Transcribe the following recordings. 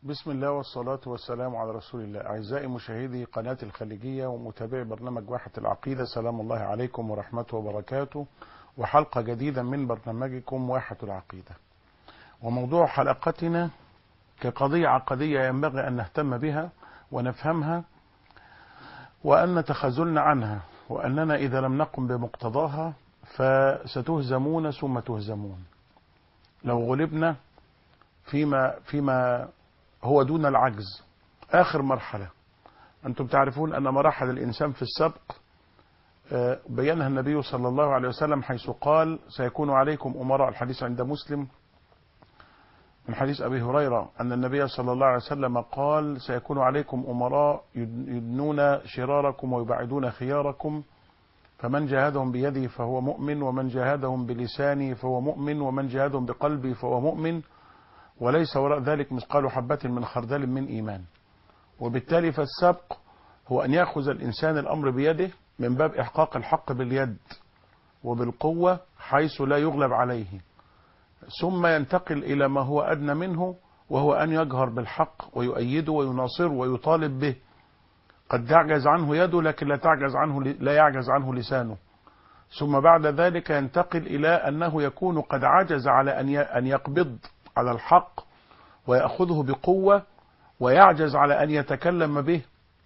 بسم الله والصلاة والسلام على رسول الله أعزائي مشاهدي قناة الخليجية ومتابعي برنامج واحة العقيدة سلام الله عليكم ورحمته وبركاته وحلقة جديدة من برنامجكم واحة العقيدة وموضوع حلقتنا كقضية عقدية ينبغي أن نهتم بها ونفهمها وأن نتخاذلنا عنها وأننا إذا لم نقم بمقتضاها فستهزمون ثم تهزمون لو غلبنا فيما فيما هو دون العجز آخر مرحلة أنتم تعرفون أن مراحل الإنسان في السبق بينها النبي صلى الله عليه وسلم حيث قال سيكون عليكم أمراء الحديث عند مسلم من حديث أبي هريرة أن النبي صلى الله عليه وسلم قال سيكون عليكم أمراء يدنون شراركم ويبعدون خياركم فمن جاهدهم بيده فهو مؤمن ومن جاهدهم بلسانه فهو مؤمن ومن جاهدهم بقلبه فهو مؤمن وليس وراء ذلك مثقال حبة من خردل من إيمان وبالتالي فالسبق هو أن يأخذ الإنسان الأمر بيده من باب إحقاق الحق باليد وبالقوة حيث لا يغلب عليه ثم ينتقل إلى ما هو أدنى منه وهو أن يجهر بالحق ويؤيده ويناصره ويطالب به قد تعجز عنه يده لكن لا تعجز عنه لا يعجز عنه لسانه ثم بعد ذلك ينتقل إلى أنه يكون قد عجز على أن يقبض على الحق ويأخذه بقوة ويعجز على أن يتكلم به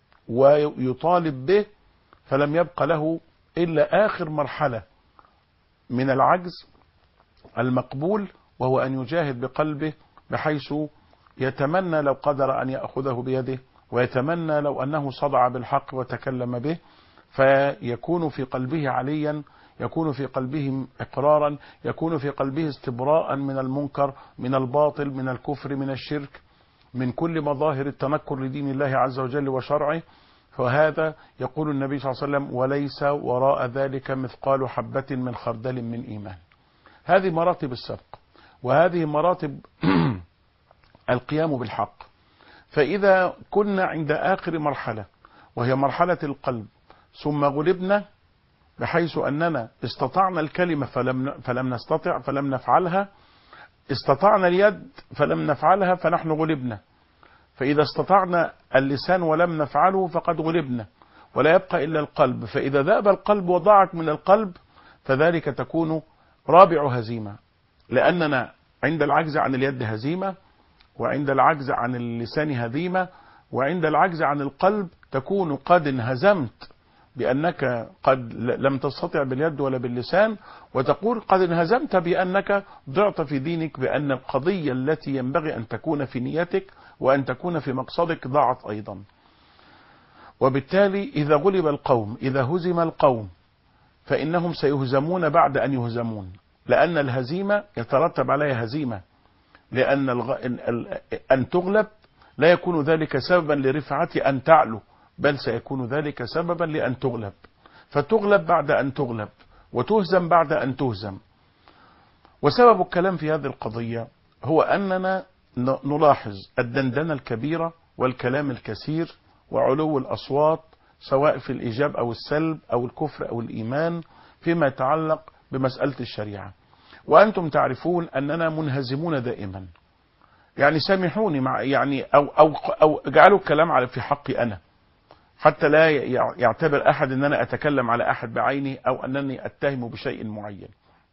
ويطالب به فلم يبق له إلا آخر مرحلة من العجز المقبول وهو أن يجاهد بقلبه بحيث يتمنى لو قدر أن يأخذه بيده ويتمنى لو أنه صدع بالحق وتكلم به فيكون في قلبه عليا يكون في قلبه إقرارا يكون في قلبه استبراء من المنكر من الباطل من الكفر من الشرك من كل مظاهر التنكر لدين الله عز وجل وشرعه فهذا يقول النبي صلى الله عليه وسلم وليس وراء ذلك مثقال حبة من خردل من إيمان هذه مراتب السبق وهذه مراتب القيام بالحق فإذا كنا عند آخر مرحلة وهي مرحلة القلب ثم غلبنا بحيث أننا استطعنا الكلمة فلم, فلم نستطع فلم نفعلها استطعنا اليد فلم نفعلها فنحن غلبنا فإذا استطعنا اللسان ولم نفعله فقد غلبنا ولا يبقى إلا القلب فإذا ذاب القلب وضاعت من القلب فذلك تكون رابع هزيمة لأننا عند العجز عن اليد هزيمة وعند العجز عن اللسان هزيمة وعند العجز عن القلب تكون قد انهزمت بأنك قد لم تستطع باليد ولا باللسان وتقول قد انهزمت بأنك ضعت في دينك بأن القضية التي ينبغي أن تكون في نيتك وأن تكون في مقصدك ضاعت أيضا وبالتالي إذا غلب القوم إذا هزم القوم فإنهم سيهزمون بعد أن يهزمون لأن الهزيمة يترتب عليها هزيمة لأن الغ... أن تغلب لا يكون ذلك سببا لرفعة أن تعلو بل سيكون ذلك سببا لأن تغلب فتغلب بعد أن تغلب وتهزم بعد أن تهزم وسبب الكلام في هذه القضية هو أننا نلاحظ الدندنة الكبيرة والكلام الكثير وعلو الأصوات سواء في الإيجاب أو السلب أو الكفر أو الإيمان فيما يتعلق بمسألة الشريعة وأنتم تعرفون أننا منهزمون دائما يعني سامحوني مع يعني أو أو أو اجعلوا الكلام على في حقي أنا حتى لا يعتبر أحد أن أنا أتكلم على أحد بعيني أو أنني أتهم بشيء معين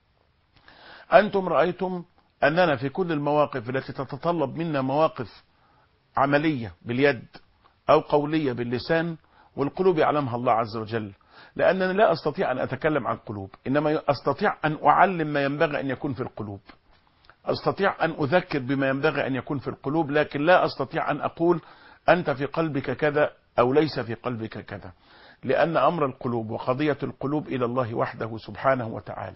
أنتم رأيتم أننا في كل المواقف التي تتطلب منا مواقف عملية باليد أو قولية باللسان والقلوب يعلمها الله عز وجل لأنني لا أستطيع أن أتكلم عن القلوب إنما أستطيع أن أعلم ما ينبغي أن يكون في القلوب أستطيع أن أذكر بما ينبغي أن يكون في القلوب لكن لا أستطيع أن أقول أنت في قلبك كذا أو ليس في قلبك كذا لأن أمر القلوب وقضية القلوب إلى الله وحده سبحانه وتعالى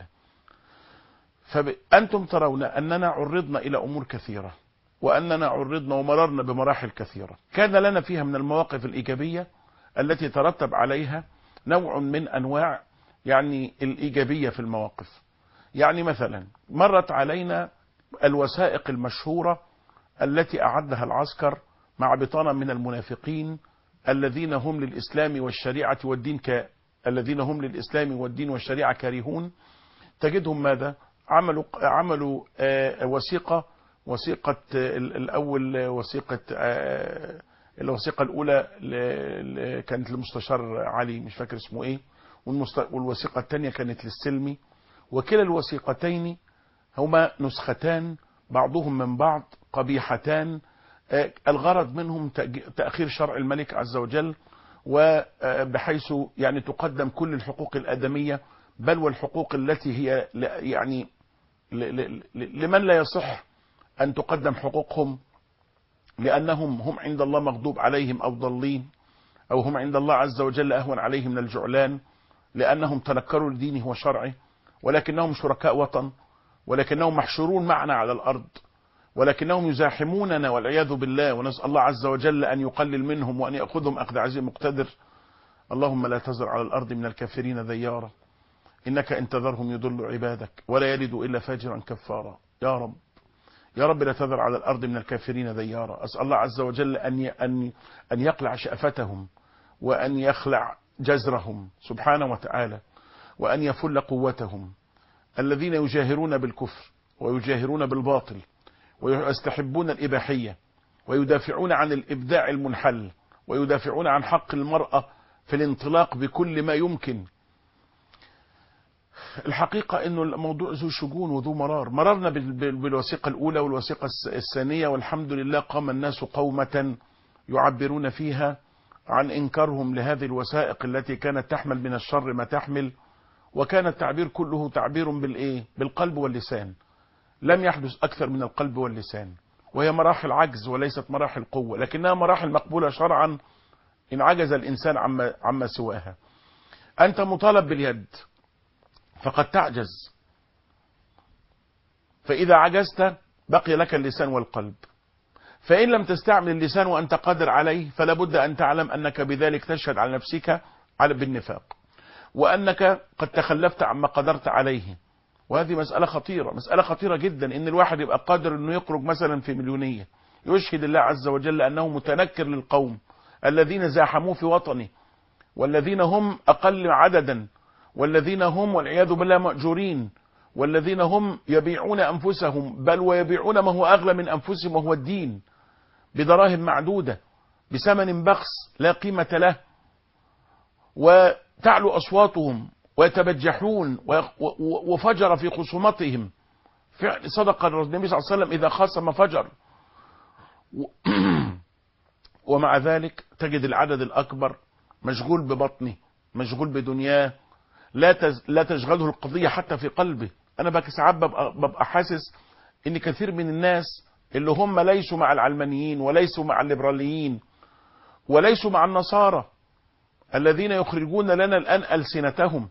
فأنتم ترون أننا عرضنا إلى أمور كثيرة وأننا عرضنا ومررنا بمراحل كثيرة كان لنا فيها من المواقف الإيجابية التي ترتب عليها نوع من أنواع يعني الإيجابية في المواقف يعني مثلا مرت علينا الوثائق المشهورة التي أعدها العسكر مع بطانة من المنافقين الذين هم للإسلام والشريعة والدين ك... الذين هم للإسلام والدين والشريعة كارهون تجدهم ماذا عملوا عملوا آه وثيقة وثيقة ال- الأول وثيقة آه، الوثيقة الأولى ل- ل- كانت للمستشار علي مش فاكر اسمه إيه والمست- والوثيقة الثانية كانت للسلمي وكلا الوثيقتين هما نسختان بعضهم من بعض قبيحتان آه، الغرض منهم تأج- تأخير شرع الملك عز وجل وبحيث يعني تقدم كل الحقوق الآدمية بل والحقوق التي هي ل- يعني ل- ل- ل- لمن لا يصح أن تقدم حقوقهم لأنهم هم عند الله مغضوب عليهم أو ضالين أو هم عند الله عز وجل أهون عليهم من الجعلان لأنهم تنكروا لدينه وشرعه ولكنهم شركاء وطن ولكنهم محشورون معنا على الأرض ولكنهم يزاحموننا والعياذ بالله ونسأل الله عز وجل أن يقلل منهم وأن يأخذهم أخذ عزيز مقتدر اللهم لا تزر على الأرض من الكافرين ديارا إنك إن تذرهم يضل عبادك ولا يلدوا إلا فاجرا كفارا يا رب يا رب لا تذر على الأرض من الكافرين ديارا أسأل الله عز وجل أن ي- أن أن يقلع شأفتهم وأن يخلع جزرهم سبحانه وتعالى وأن يفل قوتهم الذين يجاهرون بالكفر ويجاهرون بالباطل ويستحبون الإباحية ويدافعون عن الإبداع المنحل ويدافعون عن حق المرأة في الانطلاق بكل ما يمكن الحقيقة انه الموضوع ذو شجون وذو مرار مررنا بال- بال- بالوثيقة الاولى والوثيقة الس- الثانية والحمد لله قام الناس قومة يعبرون فيها عن انكارهم لهذه الوثائق التي كانت تحمل من الشر ما تحمل وكان التعبير كله تعبير بالايه بالقلب واللسان لم يحدث اكثر من القلب واللسان وهي مراحل عجز وليست مراحل قوة لكنها مراحل مقبولة شرعا ان عجز الانسان عما, عما سواها انت مطالب باليد فقد تعجز فإذا عجزت بقي لك اللسان والقلب فإن لم تستعمل اللسان وأنت قادر عليه فلا بد أن تعلم أنك بذلك تشهد على نفسك على بالنفاق وأنك قد تخلفت عما قدرت عليه وهذه مسألة خطيرة مسألة خطيرة جدا إن الواحد يبقى قادر أنه يخرج مثلا في مليونية يشهد الله عز وجل أنه متنكر للقوم الذين زاحموه في وطنه والذين هم أقل عددا والذين هم والعياذ بالله مأجورين والذين هم يبيعون أنفسهم بل ويبيعون ما هو أغلى من أنفسهم وهو الدين بدراهم معدودة بثمن بخس لا قيمة له وتعلو أصواتهم ويتبجحون ويخ- و- و- وفجر في خصومتهم فعل صدق النبي صلى الله عليه وسلم إذا خاصم فجر و- ومع ذلك تجد العدد الأكبر مشغول ببطنه مشغول بدنياه لا تز... لا تشغله القضية حتى في قلبه أنا بقى ساعات ببقى... ببقى حاسس إن كثير من الناس اللي هم ليسوا مع العلمانيين وليسوا مع الليبراليين وليسوا مع النصارى الذين يخرجون لنا الآن ألسنتهم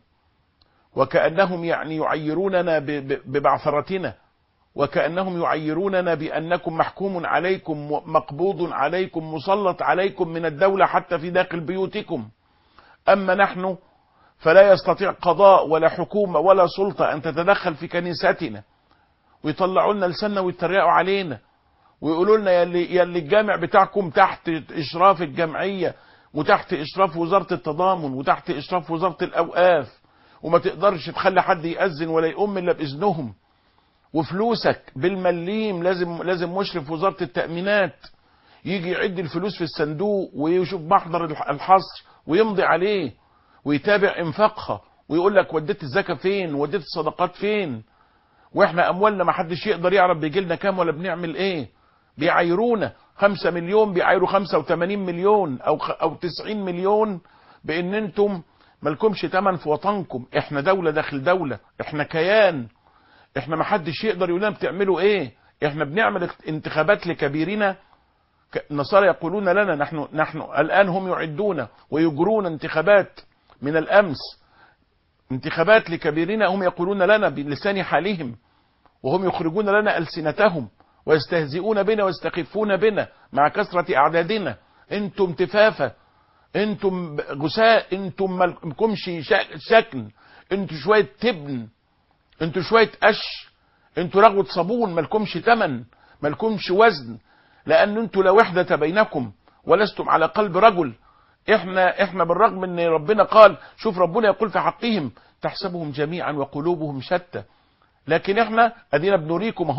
وكأنهم يعني يعيروننا ب... ب... ببعثرتنا وكأنهم يعيروننا بأنكم محكوم عليكم مقبوض عليكم مسلط عليكم من الدولة حتى في داخل بيوتكم أما نحن فلا يستطيع قضاء ولا حكومة ولا سلطة أن تتدخل في كنيستنا ويطلعوا لنا لساننا ويتريقوا علينا ويقولوا لنا يلي, يلي الجامع بتاعكم تحت إشراف الجمعية وتحت إشراف وزارة التضامن وتحت إشراف وزارة الأوقاف وما تقدرش تخلي حد يأذن ولا يقوم إلا بإذنهم وفلوسك بالمليم لازم لازم مشرف وزارة التأمينات يجي يعد الفلوس في الصندوق ويشوف محضر الحصر ويمضي عليه ويتابع انفاقها ويقول لك وديت الزكاة فين وديت الصدقات فين واحنا اموالنا ما حدش يقدر يعرف بيجي لنا كام ولا بنعمل ايه بيعايرونا خمسة مليون بيعايروا خمسة وثمانين مليون او خ... او تسعين مليون بان انتم مالكمش تمن في وطنكم احنا دولة داخل دولة احنا كيان احنا ما حدش يقدر يقول لنا بتعملوا ايه احنا بنعمل انتخابات لكبيرنا النصارى يقولون لنا نحن نحن الان هم يعدون ويجرون انتخابات من الامس انتخابات لكبيرنا هم يقولون لنا بلسان حالهم وهم يخرجون لنا السنتهم ويستهزئون بنا ويستخفون بنا مع كثرة اعدادنا انتم تفافة انتم غساء انتم مالكمش شكن انتم شوية تبن انتوا شوية قش انتوا رغوة صابون مالكمش تمن مالكمش وزن لان انتوا لا وحدة بينكم ولستم على قلب رجل احنا احنا بالرغم ان ربنا قال شوف ربنا يقول في حقهم تحسبهم جميعا وقلوبهم شتى لكن احنا ادينا بنوريكم اهو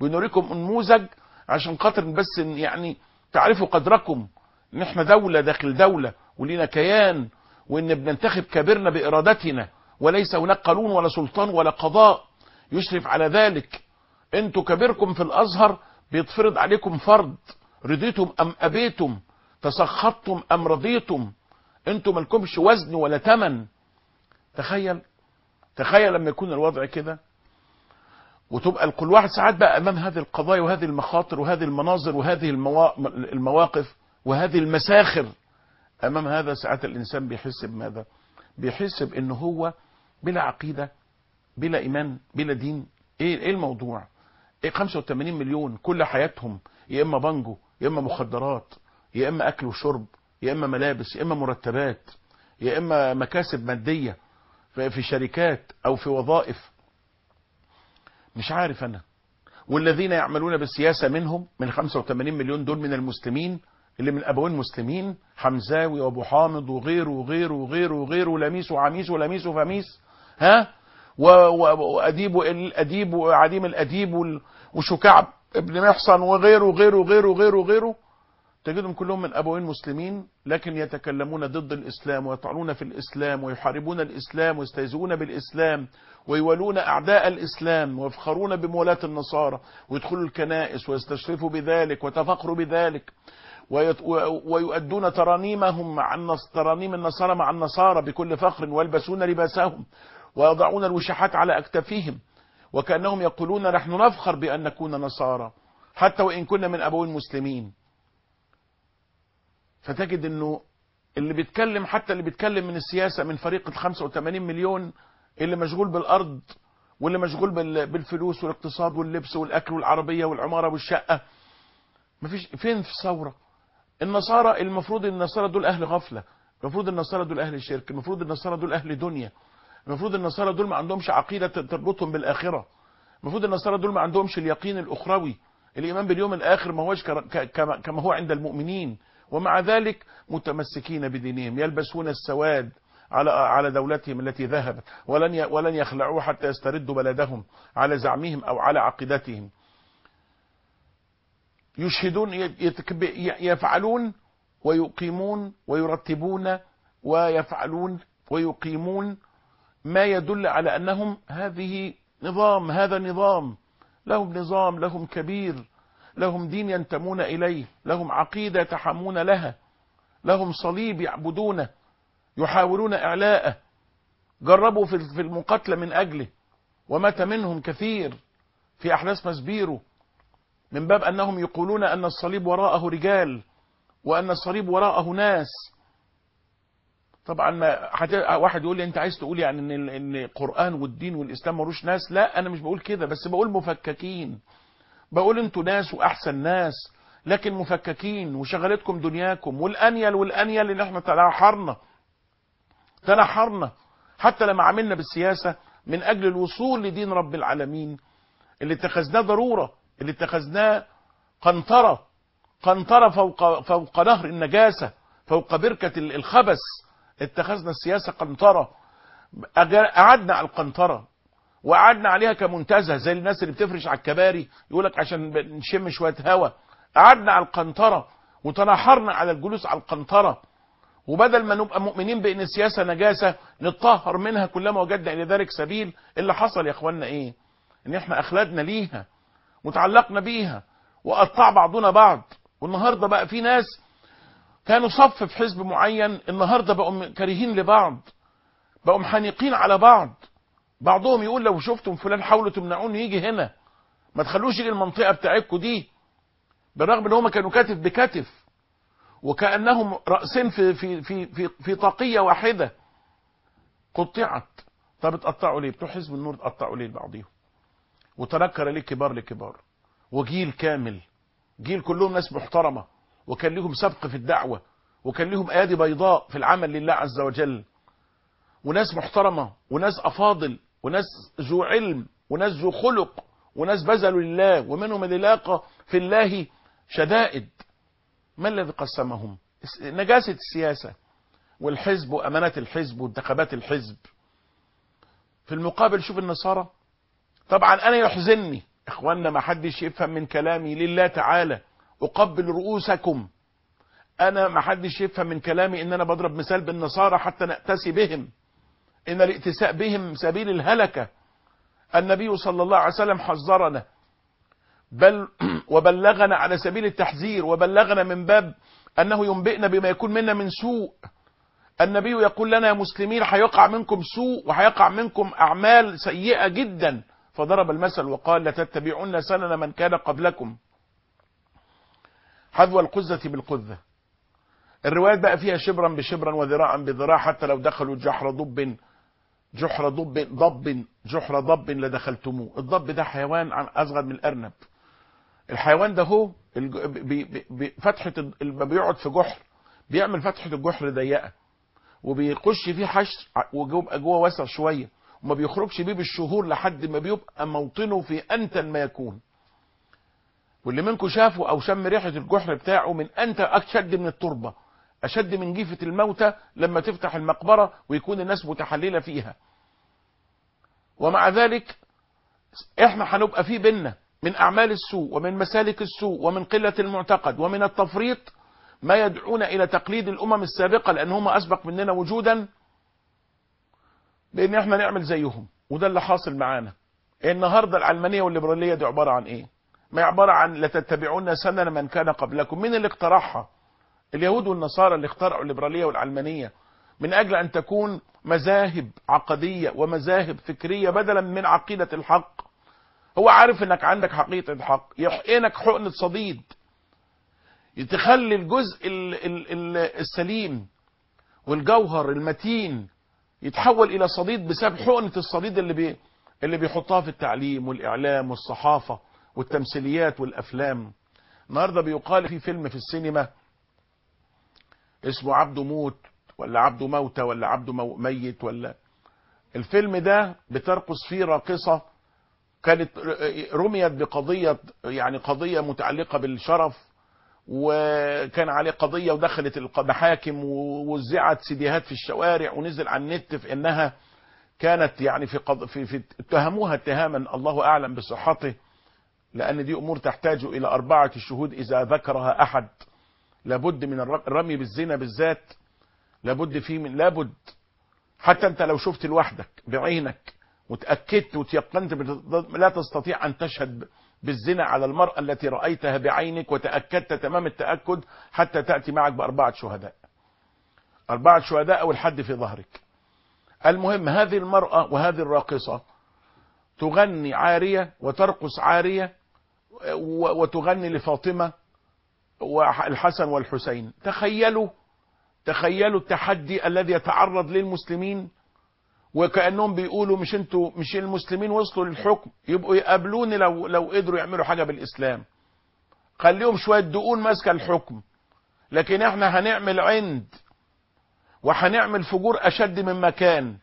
بنوريكم نموذج عشان خاطر بس يعني تعرفوا قدركم ان احنا دولة داخل دولة ولينا كيان وان بننتخب كبرنا بارادتنا وليس هناك قانون ولا سلطان ولا قضاء يشرف على ذلك انتوا كبيركم في الازهر بيتفرض عليكم فرض رضيتم ام ابيتم تسخطتم ام رضيتم انتوا مالكمش وزن ولا تمن تخيل تخيل لما يكون الوضع كده وتبقى كل واحد ساعات بقى امام هذه القضايا وهذه المخاطر وهذه المناظر وهذه المواقف وهذه المساخر امام هذا ساعات الانسان بيحس بماذا بيحس بانه هو بلا عقيدة بلا ايمان بلا دين ايه ايه الموضوع ايه 85 مليون كل حياتهم يا اما بانجو يا اما مخدرات يا اما اكل وشرب يا اما ملابس يا اما مرتبات يا اما مكاسب مادية في شركات او في وظائف مش عارف انا والذين يعملون بالسياسة منهم من 85 مليون دول من المسلمين اللي من ابوين مسلمين حمزاوي وابو حامد وغيره وغيره وغيره وغيره ولميس وعميس ولميس وفميس ها واديب الاديب وعديم الاديب وشكعب ابن محصن وغيره وغيره وغيره وغيره وغيره تجدهم كلهم من ابوين مسلمين لكن يتكلمون ضد الاسلام ويطعنون في الاسلام ويحاربون الاسلام ويستهزئون بالاسلام ويولون اعداء الاسلام ويفخرون بمولاة النصارى ويدخلوا الكنائس ويستشرفوا بذلك وتفخروا بذلك ويؤدون ترانيمهم مع ترانيم النصارى مع النصارى بكل فخر ويلبسون لباسهم ويضعون الوشاحات على اكتافهم وكانهم يقولون نحن نفخر بان نكون نصارى حتى وان كنا من ابوين مسلمين فتجد انه اللي بيتكلم حتى اللي بيتكلم من السياسة من فريق ال 85 مليون اللي مشغول بالارض واللي مشغول بالفلوس والاقتصاد واللبس والاكل والعربية والعمارة والشقة مفيش فين في الثورة النصارى المفروض النصارى دول اهل غفلة المفروض النصارى دول اهل شرك المفروض النصارى دول اهل دنيا المفروض النصارى دول ما عندهمش عقيدة تربطهم بالاخرة المفروض النصارى دول ما عندهمش اليقين الاخروي الايمان باليوم الاخر ما هوش كما هو عند المؤمنين ومع ذلك متمسكين بدينهم يلبسون السواد على على دولتهم التي ذهبت ولن ولن يخلعوه حتى يستردوا بلدهم على زعمهم او على عقيدتهم يشهدون يفعلون ويقيمون ويرتبون ويفعلون ويقيمون ما يدل على انهم هذه نظام هذا نظام لهم نظام لهم كبير لهم دين ينتمون إليه لهم عقيدة يتحمون لها لهم صليب يعبدونه يحاولون إعلاءه جربوا في المقاتلة من أجله ومات منهم كثير في أحداث مسبيرو من باب أنهم يقولون أن الصليب وراءه رجال وأن الصليب وراءه ناس طبعا ما واحد يقول لي انت عايز تقول يعني ان ان القران والدين والاسلام ملوش ناس لا انا مش بقول كده بس بقول مفككين بقول انتوا ناس واحسن ناس لكن مفككين وشغلتكم دنياكم والانيل والانيل اللي احنا تنحرنا تنحرنا حتى لما عملنا بالسياسة من اجل الوصول لدين رب العالمين اللي اتخذناه ضرورة اللي اتخذناه قنطرة قنطرة فوق, فوق نهر النجاسة فوق بركة الخبث اتخذنا السياسة قنطرة قعدنا على القنطرة وقعدنا عليها كمنتزه زي الناس اللي بتفرش على الكباري يقولك عشان نشم شوية هوا قعدنا على القنطرة وتنحرنا على الجلوس على القنطرة وبدل ما نبقى مؤمنين بان السياسة نجاسة نتطهر منها كلما وجدنا الى ذلك سبيل اللي حصل يا اخوانا ايه ان احنا اخلدنا ليها وتعلقنا بيها وقطع بعضنا بعض والنهاردة بقى في ناس كانوا صف في حزب معين النهاردة بقوا كارهين لبعض بقوا محنقين على بعض بعضهم يقول لو شفتم فلان حاولوا تمنعوني يجي هنا ما تخلوش يجي المنطقة بتاعتكم دي بالرغم ان هم كانوا كتف بكتف وكأنهم رأسين في في في في, في طاقية واحدة قطعت طب اتقطعوا ليه بتوع حزب النور اتقطعوا ليه لبعضهم وتنكر ليه كبار لكبار وجيل كامل جيل كلهم ناس محترمة وكان لهم سبق في الدعوة وكان لهم ايادي بيضاء في العمل لله عز وجل وناس محترمة وناس افاضل وناس ذو علم وناس ذو خلق وناس بذلوا لله ومنهم اللي لاقى في الله شدائد ما الذي قسمهم نجاسة السياسة والحزب وأمانات الحزب وانتخابات الحزب في المقابل شوف النصارى طبعا أنا يحزنني اخوانا ما حدش يفهم من كلامي لله تعالى اقبل رؤوسكم انا ما حدش يفهم من كلامي ان انا بضرب مثال بالنصارى حتى نأتسي بهم ان الائتساء بهم سبيل الهلكة النبي صلى الله عليه وسلم حذرنا بل وبلغنا على سبيل التحذير وبلغنا من باب انه ينبئنا بما يكون منا من سوء النبي يقول لنا يا مسلمين هيقع منكم سوء وهيقع منكم اعمال سيئة جدا فضرب المثل وقال لتتبعون سنن من كان قبلكم حذو القزة بالقذة الروايات بقى فيها شبرا بشبرا وذراعا بذراع حتى لو دخلوا جحر ضب جحر ضب ضب جحر ضب لدخلتموه الضب ده حيوان عن اصغر من الارنب الحيوان ده هو الج- بي- بي- بي- فتحة ال- لما بيقعد في جحر بيعمل فتحة الجحر ضيقة وبيخش فيه حشر ع- ويبقى جوه واسع شوية وما بيخرجش بيه بالشهور لحد ما بيبقى موطنه في انتن ما يكون واللي منكم شافوا او شم ريحة الجحر بتاعه من انت اشد من التربة اشد من جيفة الموتى لما تفتح المقبرة ويكون الناس متحللة فيها ومع ذلك احنا هنبقى في بينا من اعمال السوء ومن مسالك السوء ومن قلة المعتقد ومن التفريط ما يدعون الى تقليد الامم السابقة لان هم اسبق مننا وجودا بان احنا نعمل زيهم وده اللي حاصل معانا النهارده العلمانيه والليبراليه دي عباره عن ايه ما هي عباره عن لتتبعون سنن من كان قبلكم مين اللي اقترحها اليهود والنصارى اللي اخترعوا الليبراليه والعلمانيه من اجل ان تكون مذاهب عقديه ومذاهب فكريه بدلا من عقيده الحق هو عارف انك عندك حقيقه الحق يحقنك حقنه صديد تخلي الجزء ال ال ال السليم والجوهر المتين يتحول الى صديد بسبب حقنه الصديد اللي بي اللي بيحطها في التعليم والاعلام والصحافه والتمثيليات والافلام النهارده بيقال في فيلم في السينما اسمه عبده موت ولا عبده موتى ولا عبده مو ميت ولا الفيلم ده بترقص فيه راقصة كانت رميت بقضية يعني قضية متعلقة بالشرف وكان عليه قضية ودخلت المحاكم ووزعت سيديهات في الشوارع ونزل على النت في انها كانت يعني في, قض... في, في اتهموها اتهاما الله اعلم بصحته لان دي امور تحتاج الى اربعة شهود اذا ذكرها احد لابد من الرمي بالزنا بالذات لابد فيه من لابد حتى انت لو شفت لوحدك بعينك وتأكدت وتيقنت لا تستطيع ان تشهد بالزنا على المرأة التي رأيتها بعينك وتأكدت تمام التأكد حتى تأتي معك بأربعة شهداء أربعة شهداء أو الحد في ظهرك المهم هذه المرأة وهذه الراقصة تغني عارية وترقص عارية وتغني لفاطمة والحسن والحسين تخيلوا تخيلوا التحدي الذي يتعرض للمسلمين وكانهم بيقولوا مش انتوا مش المسلمين وصلوا للحكم يبقوا يقابلوني لو لو قدروا يعملوا حاجه بالاسلام خليهم شويه دقون ماسكه الحكم لكن احنا هنعمل عند وهنعمل فجور اشد من مكان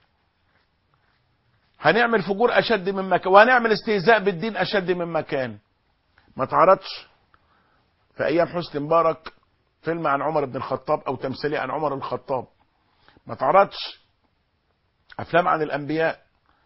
هنعمل فجور اشد من مكان وهنعمل استهزاء بالدين اشد من مكان ما تعرضش في ايام حسني مبارك فيلم عن عمر بن الخطاب او تمثيليه عن عمر الخطاب ما تعرضش افلام عن الانبياء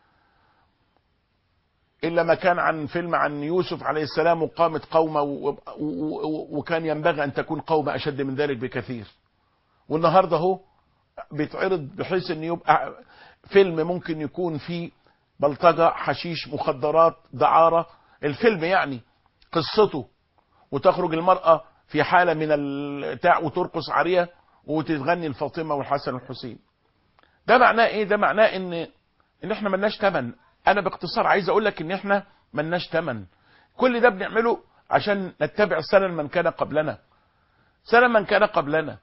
الا ما كان عن فيلم عن يوسف عليه السلام وقامت قومه وكان ينبغي ان تكون قومه اشد من ذلك بكثير والنهارده اهو بيتعرض بحيث ان يبقى فيلم ممكن يكون فيه بلطجه حشيش مخدرات دعاره الفيلم يعني قصته وتخرج المراه في حاله من التاع وترقص عاريه وتتغني الفاطمه والحسن والحسين ده معناه ايه ده معناه ان ان احنا ملناش تمن انا باختصار عايز اقول لك ان احنا ملناش تمن كل ده بنعمله عشان نتبع سنن من كان قبلنا سنن من كان قبلنا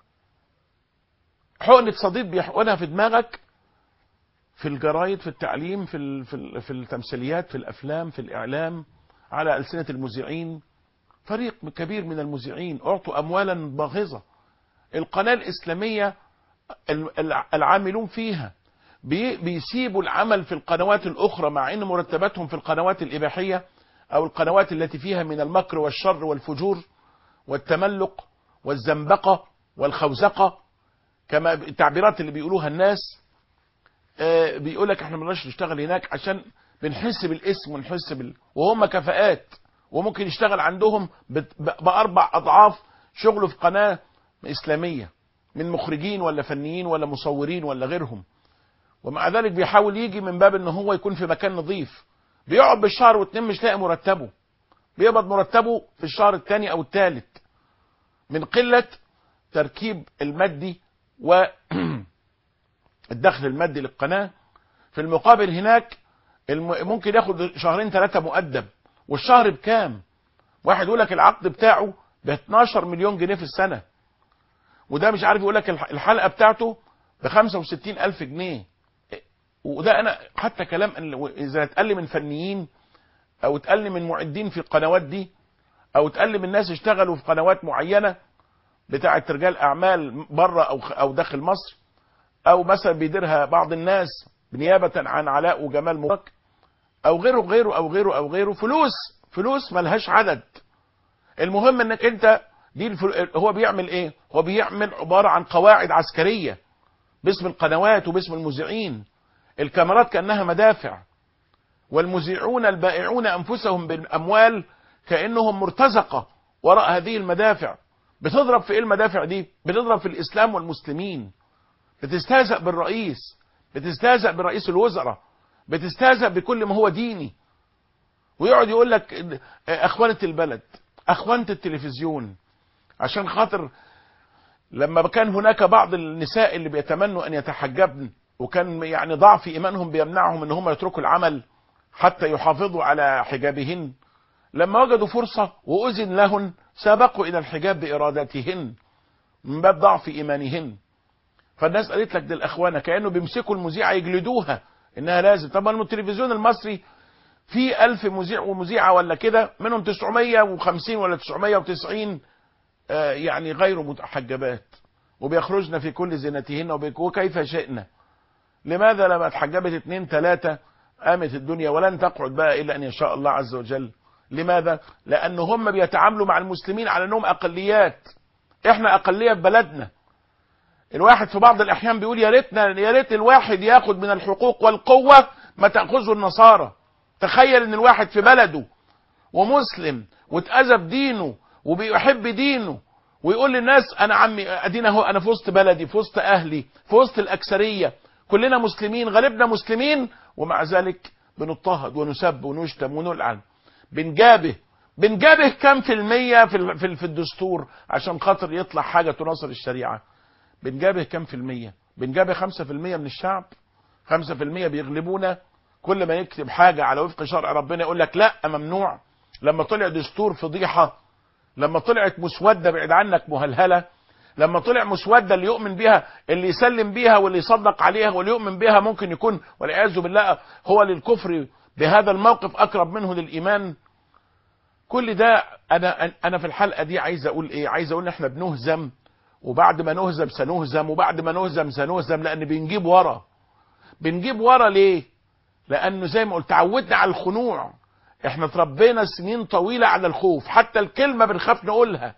حقنة صديد بيحقنها في دماغك في الجرايد في التعليم في ال في, ال في التمثيليات في الافلام في الاعلام على السنه المذيعين فريق كبير من المذيعين اعطوا اموالا باغظه القناه الاسلاميه العاملون فيها بيسيبوا العمل في القنوات الاخرى مع ان مرتباتهم في القنوات الاباحيه او القنوات التي فيها من المكر والشر والفجور والتملق والزنبقه والخوزقه كما التعبيرات اللي بيقولوها الناس بيقول لك احنا ما نشتغل هناك عشان بنحس بالاسم ونحس بال وهم كفاءات وممكن يشتغل عندهم بت- ب- باربع اضعاف شغله في قناه اسلاميه من مخرجين ولا فنيين ولا مصورين ولا غيرهم ومع ذلك بيحاول يجي من باب ان هو يكون في مكان نظيف بيقعد بالشهر واتنين مش لاقي مرتبه بيقبض مرتبه في الشهر الثاني او الثالث من قله تركيب المادي والدخل المادي للقناه في المقابل هناك الم... ممكن ياخد شهرين ثلاثه مؤدب والشهر بكام واحد يقول لك العقد بتاعه ب 12 مليون جنيه في السنه وده مش عارف يقول لك الح- الحلقه بتاعته ب 65 الف جنيه وده انا حتى كلام إن- اذا اتقال لي من فنيين او اتقال لي من معدين في القنوات دي او اتقال لي من ناس اشتغلوا في قنوات معينه بتاعه رجال اعمال بره او خ- او داخل مصر او مثلا بيديرها بعض الناس بنيابه عن علاء وجمال مبارك او غيره غيره او غيره او غيره فلوس فلوس ملهاش عدد المهم انك انت دي الفل... هو بيعمل ايه هو بيعمل عباره عن قواعد عسكريه باسم القنوات وباسم المذيعين الكاميرات كانها مدافع والمذيعون البائعون انفسهم بالاموال كانهم مرتزقه وراء هذه المدافع بتضرب في ايه المدافع دي بتضرب في الاسلام والمسلمين بتستهزأ بالرئيس بتستهزأ برئيس الوزراء بتستهزأ بكل ما هو ديني ويقعد يقول لك اخوانة البلد اخوانة التلفزيون عشان خاطر لما كان هناك بعض النساء اللي بيتمنوا ان يتحجبن وكان يعني ضعف ايمانهم بيمنعهم ان هم يتركوا العمل حتى يحافظوا على حجابهن لما وجدوا فرصة وأذن لهن سابقوا إلى الحجاب بإرادتهن من باب ضعف إيمانهن فالناس قالت لك دي الأخوانة كأنه بيمسكوا المذيعة يجلدوها إنها لازم طبعا التلفزيون المصري في ألف مذيع ومذيعة ولا كده منهم 950 ولا 990 آه يعني غير متحجبات وبيخرجن في كل زينتهن وبيك- وكيف شئنا لماذا لما اتحجبت اتنين تلاتة قامت الدنيا ولن تقعد بقى إلا أن يشاء الله عز وجل لماذا؟ لأن هم بيتعاملوا مع المسلمين على أنهم أقليات احنا أقلية في بلدنا الواحد في بعض الأحيان بيقول يا ريتنا يا ريت الواحد ياخد من الحقوق والقوة ما تأخذه النصارى تخيل ان الواحد في بلده ومسلم واتأذى بدينه وبيحب دينه ويقول للناس انا عمي ادينا اهو انا في وسط بلدي في وسط اهلي في وسط الاكثريه كلنا مسلمين غالبنا مسلمين ومع ذلك بنضطهد ونسب ونشتم ونلعن بنجابه بنجابه كام في المية في ال- في ال- في الدستور عشان خاطر يطلع حاجة تناصر الشريعة بنجابه كام في المية بنجابه خمسة في المية من الشعب خمسة في المية بيغلبونا كل ما يكتب حاجة على وفق شرع ربنا يقول لك لا ممنوع لما طلع دستور فضيحة لما طلعت مسودة بعيد عنك مهلهلة لما طلع مسودة اللي يؤمن بها اللي يسلم بيها واللي يصدق عليها واللي يؤمن بها ممكن يكون والعياذ بالله هو للكفر بهذا الموقف اقرب منه للايمان كل ده انا انا في الحلقه دي عايز اقول ايه عايز اقول ان احنا بنهزم وبعد ما نهزم سنهزم وبعد ما نهزم سنهزم لان بنجيب ورا بنجيب ورا ليه لانه زي ما قلت تعودنا على الخنوع احنا اتربينا سنين طويله على الخوف حتى الكلمه بنخاف نقولها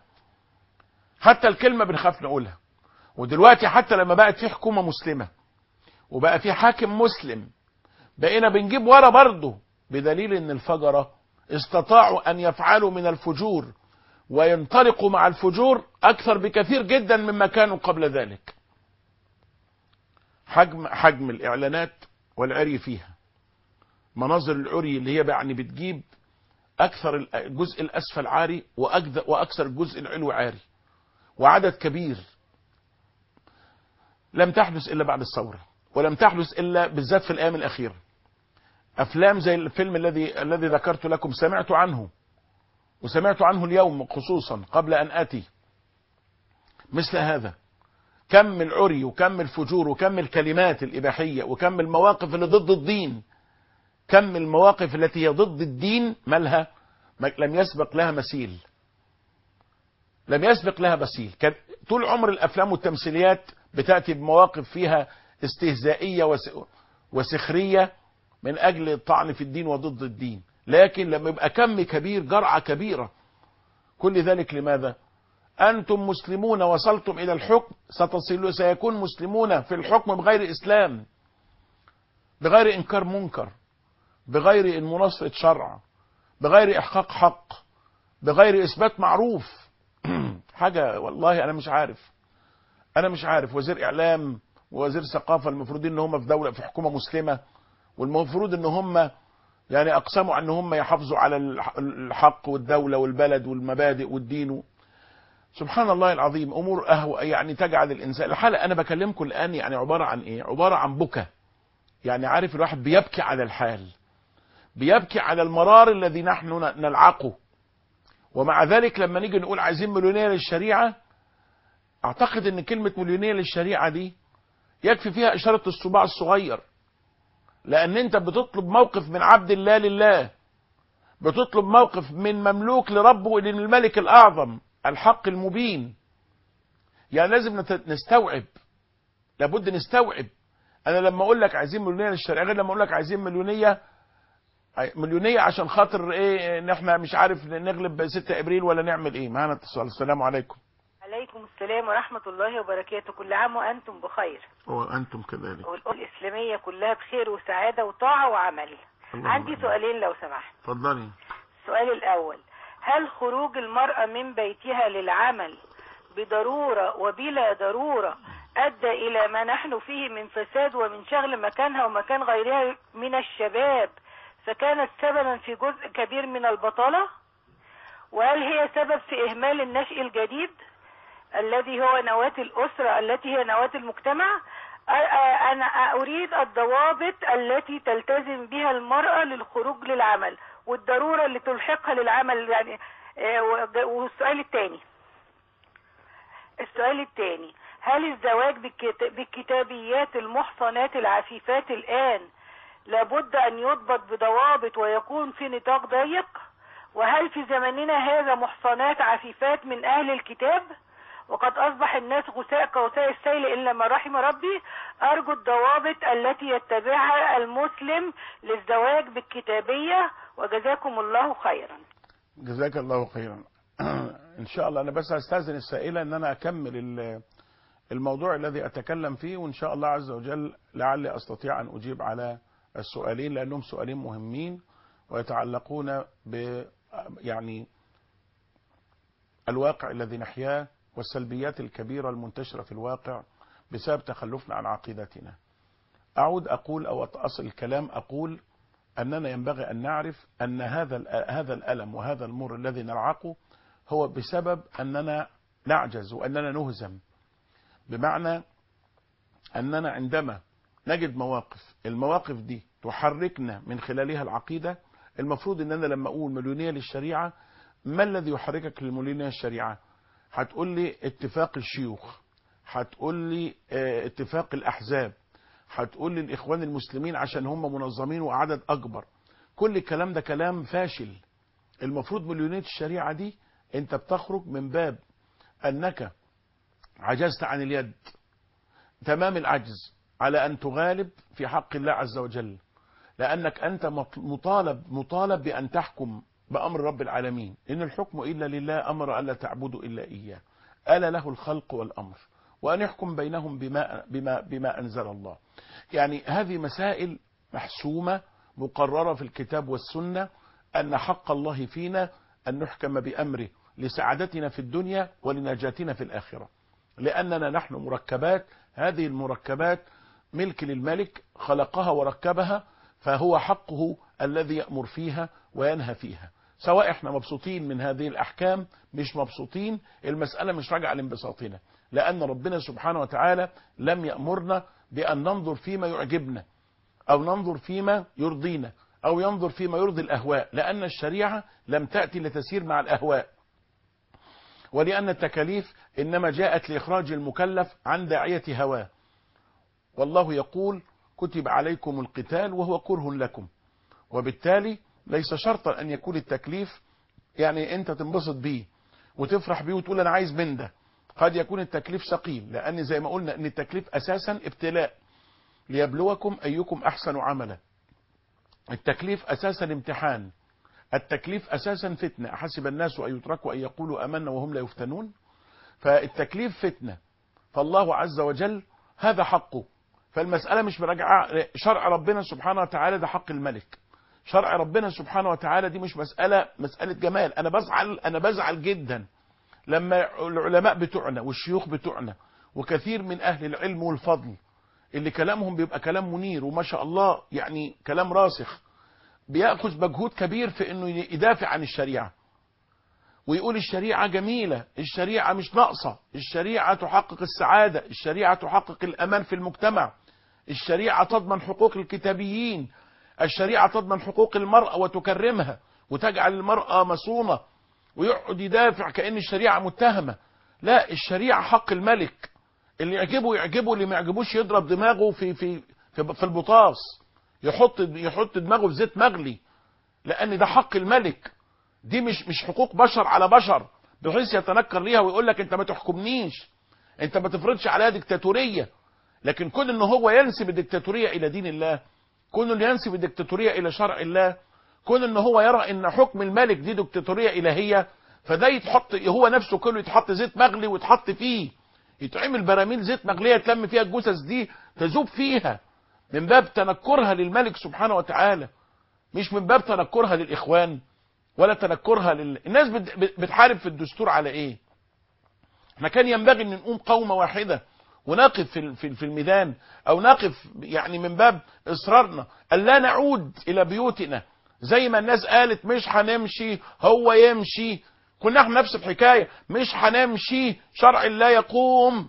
حتى الكلمه بنخاف نقولها ودلوقتي حتى لما بقت في حكومه مسلمه وبقى في حاكم مسلم بقينا بنجيب ورا برضه بدليل ان الفجره استطاعوا ان يفعلوا من الفجور وينطلقوا مع الفجور اكثر بكثير جدا مما كانوا قبل ذلك حجم حجم الاعلانات والعري فيها مناظر العري اللي هي يعني بتجيب اكثر الجزء الاسفل عاري وأجد- واكثر الجزء العلوي عاري وعدد كبير لم تحدث الا بعد الثوره ولم تحدث الا بالذات في الايام الاخيره افلام زي الفيلم الذي الذي ذكرت لكم سمعت عنه وسمعت عنه اليوم خصوصا قبل ان اتي مثل هذا كم العري وكم الفجور وكم الكلمات الاباحيه وكم المواقف اللي ضد الدين كم المواقف التي هي ضد الدين مالها ما- لم يسبق لها مثيل لم يسبق لها مثيل كان طول عمر الافلام والتمثيليات بتاتي بمواقف فيها استهزائيه وس- وسخريه من اجل الطعن في الدين وضد الدين لكن لما يبقى كم كبير جرعه كبيره كل ذلك لماذا انتم مسلمون وصلتم الى الحكم ستصل سيكون مسلمون في الحكم بغير اسلام بغير انكار منكر بغير مناصرة شرع بغير إحقاق حق بغير إثبات معروف حاجة والله أنا مش عارف أنا مش عارف وزير إعلام ووزير ثقافة المفروض إن هم في دولة في حكومة مسلمة والمفروض إن هم يعني أقسموا على إن هم يحافظوا على الح- الحق والدولة والبلد والمبادئ والدين سبحان الله العظيم أمور أهو يعني تجعل الإنسان الحالة أنا بكلمكم الآن يعني عبارة عن إيه عبارة عن بكى يعني عارف الواحد بيبكي على الحال بيبكي على المرار الذي نحن ن- نلعقه ومع ذلك لما نيجي نقول عايزين مليونية للشريعة اعتقد ان كلمة مليونية للشريعة دي يكفي فيها اشارة الصباع الصغير لان انت بتطلب موقف من عبد الله لله بتطلب موقف من مملوك لربه للملك الاعظم الحق المبين يعني لازم نت- نستوعب لابد نستوعب انا لما اقول لك عايزين مليونية للشريعة غير لما اقول لك عايزين مليونية مليونية عشان خاطر ايه ان احنا مش عارف نغلب 6 ابريل ولا نعمل ايه معانا اتصال السلام عليكم عليكم السلام ورحمة الله وبركاته كل عام وأنتم بخير وانتم كذلك والأمة الإسلامية كلها بخير وسعادة وطاعة وعمل اللهم عندي آمين. سؤالين لو سمحت اتفضلي السؤال الأول هل خروج المرأة من بيتها للعمل بضرورة وبلا ضرورة أدى إلى ما نحن فيه من فساد ومن شغل مكانها ومكان غيرها من الشباب فكانت سببا في جزء كبير من البطالة وهل هي سبب في إهمال النشء الجديد الذي هو نواة الأسرة التي هي نواة المجتمع أ- أ- أنا أريد الضوابط التي تلتزم بها المرأة للخروج للعمل والضرورة اللي تلحقها للعمل يعني آه، وج- والسؤال الثاني السؤال الثاني هل الزواج بالكت- بالكتابيات المحصنات العفيفات الآن لابد أن يضبط بضوابط ويكون في نطاق ضيق وهل في زمننا هذا محصنات عفيفات من أهل الكتاب وقد أصبح الناس غثاء كغثاء السيل إلا ما رحم ربي أرجو الضوابط التي يتبعها المسلم للزواج بالكتابية وجزاكم الله خيرا جزاك الله خيرا ان شاء الله انا بس هستاذن السائله ان انا اكمل ال- الموضوع الذي اتكلم فيه وان شاء الله عز وجل لعلي استطيع ان اجيب على السؤالين لانهم سؤالين مهمين ويتعلقون ب يعني الواقع الذي نحياه والسلبيات الكبيره المنتشره في الواقع بسبب تخلفنا عن عقيدتنا. اعود اقول او اصل الكلام اقول اننا ينبغي ان نعرف ان هذا الأ- هذا الالم وهذا المر الذي نلعقه هو بسبب اننا نعجز واننا نهزم. بمعنى اننا عندما نجد مواقف المواقف دي تحركنا من خلالها العقيده المفروض ان انا لما اقول مليونيه للشريعه ما الذي يحركك للمليونيه الشريعه؟ هتقول لي اتفاق الشيوخ هتقول لي اه، اتفاق الاحزاب هتقول لي الاخوان المسلمين عشان هم منظمين وعدد اكبر كل الكلام ده كلام فاشل المفروض مليونيه الشريعه دي انت بتخرج من باب انك عجزت عن اليد تمام العجز على ان تغالب في حق الله عز وجل لانك انت مط- مطالب مطالب بان تحكم بامر رب العالمين ان الحكم الا لله امر الا تعبدوا الا اياه الا له الخلق والامر وان يحكم بينهم بما بما بما انزل الله يعني هذه مسائل محسومه مقرره في الكتاب والسنه ان حق الله فينا ان نحكم بامره لسعادتنا في الدنيا ولنجاتنا في الاخره لاننا نحن مركبات هذه المركبات ملك للملك خلقها وركبها فهو حقه الذي يأمر فيها وينهى فيها سواء احنا مبسوطين من هذه الأحكام مش مبسوطين المسألة مش راجعة لانبساطنا لأن ربنا سبحانه وتعالى لم يأمرنا بأن ننظر فيما يعجبنا أو ننظر فيما يرضينا أو ينظر فيما يرضي الأهواء لأن الشريعة لم تأتي لتسير مع الأهواء ولأن التكاليف إنما جاءت لإخراج المكلف عن داعية هواه والله يقول كتب عليكم القتال وهو كره لكم وبالتالي ليس شرطا أن يكون التكليف يعني أنت تنبسط بيه وتفرح بيه وتقول أنا عايز من ده قد يكون التكليف ثقيل لأن زي ما قلنا أن التكليف أساسا ابتلاء ليبلوكم أيكم أحسن عملا التكليف أساسا امتحان التكليف أساسا فتنة أحسب الناس أن يتركوا أن يقولوا أمنا وهم لا يفتنون فالتكليف فتنة فالله عز وجل هذا حقه فالمسألة مش مراجعة شرع ربنا سبحانه وتعالى ده حق الملك شرع ربنا سبحانه وتعالى دي مش مسألة مسألة جمال أنا بزعل أنا بزعل جدا لما العلماء بتوعنا والشيوخ بتوعنا وكثير من أهل العلم والفضل اللي كلامهم بيبقى كلام منير وما شاء الله يعني كلام راسخ بيأخذ مجهود كبير في انه يدافع عن الشريعة ويقول الشريعة جميلة الشريعة مش ناقصة الشريعة تحقق السعادة الشريعة تحقق الأمان في المجتمع الشريعة تضمن حقوق الكتابيين الشريعة تضمن حقوق المرأة وتكرمها وتجعل المرأة مصونة ويقعد يدافع كأن الشريعة متهمة لا الشريعة حق الملك اللي يعجبه يعجبه اللي ما يعجبوش يضرب دماغه في في في, في البطاس يحط يحط دماغه في زيت مغلي لان ده حق الملك دي مش مش حقوق بشر على بشر بحيث يتنكر ليها ويقول لك انت ما تحكمنيش انت ما تفرضش عليها ديكتاتوريه لكن كون ان هو ينسب الديكتاتوريه الى دين الله كون انه ينسب الديكتاتوريه الى شرع الله كون ان هو يرى ان حكم الملك دي ديكتاتوريه الهيه فده يتحط هو نفسه كله يتحط زيت مغلي ويتحط فيه يتعمل براميل زيت مغليه تلم فيها الجثث دي تذوب فيها من باب تنكرها للملك سبحانه وتعالى مش من باب تنكرها للاخوان ولا تنكرها لل... الناس بت... بتحارب في الدستور على ايه احنا كان ينبغي ان نقوم قومه واحده ونقف في في في الميدان او نقف يعني من باب اصرارنا الا نعود الى بيوتنا زي ما الناس قالت مش هنمشي هو يمشي كنا احنا نفس الحكايه مش هنمشي شرع الله يقوم